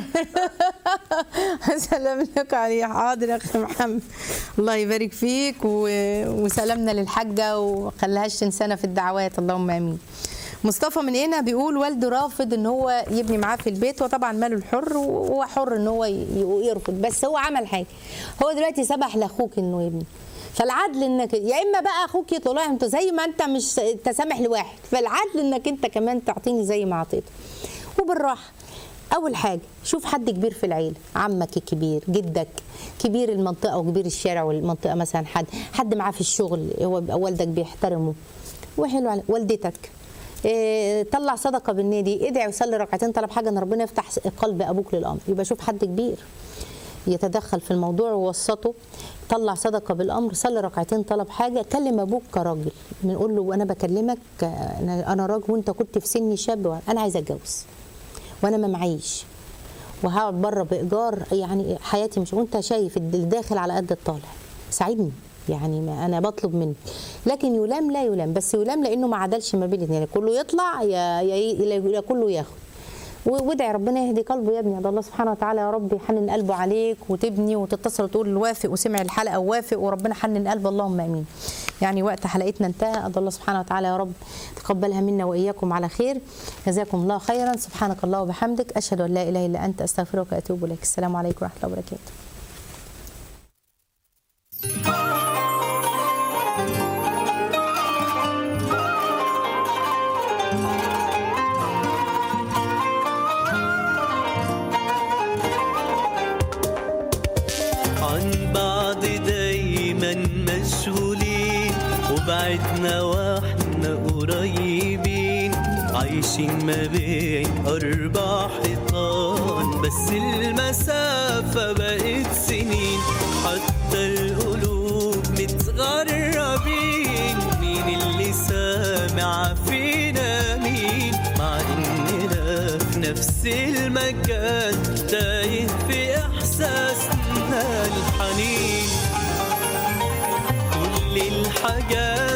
حاضر سلام لك عليه حاضر يا اخي محمد الله يبارك فيك و... وسلامنا للحاجه وخليهاش تنسانا في الدعوات اللهم امين مصطفى من هنا بيقول والده رافض ان هو يبني معاه في البيت وطبعا ماله الحر وهو حر ان هو ي- يرفض بس هو عمل حاجه هو دلوقتي سمح لاخوك انه يبني فالعدل انك يا اما بقى اخوك يطلع انت زي ما انت مش تسامح لواحد فالعدل انك انت كمان تعطيني زي ما اعطيته وبالراحه اول حاجه شوف حد كبير في العيله عمك الكبير جدك كبير المنطقه وكبير الشارع والمنطقه مثلا حد حد معاه في الشغل هو بيبقى والدك بيحترمه وحلو على والدتك إيه، طلع صدقه بالنادي ادعي وصلي ركعتين طلب حاجه ان ربنا يفتح قلب ابوك للامر يبقى شوف حد كبير يتدخل في الموضوع ووسطه طلع صدقه بالامر صلي ركعتين طلب حاجه كلم ابوك كراجل بنقول له وانا بكلمك انا أنا راجل وانت كنت في سني شاب انا عايزه اتجوز وانا ما معيش وهقعد بره بايجار يعني حياتي مش وانت شايف اللي داخل على قد الطالع ساعدني يعني ما انا بطلب منك لكن يلام لا يلام بس يلام لانه ما عدلش ما بين الاثنين كله يطلع يا يا, يا كله ياخد و- وادعي ربنا يهدي قلبه يا ابني ده الله سبحانه وتعالى يا رب يحنن قلبه عليك وتبني وتتصل وتقول وافق وسمع الحلقه ووافق وربنا حنن قلبه اللهم امين. يعني وقت حلقتنا انتهى أدعو الله سبحانه وتعالى يا رب تقبلها منا واياكم على خير جزاكم الله خيرا سبحانك الله وبحمدك اشهد ان لا اله الا انت استغفرك واتوب اليك السلام عليكم ورحمه الله وبركاته. عن بعض دايما مشغولين وبعدنا واحنا قريبين عايشين ما بين أربع حيطان بس المسافة بقت سنين حتى القلوب متغربين مين اللي سامع فينا مين مع إننا في نفس المكان تايه في إحساسنا الحنين كل الحاجات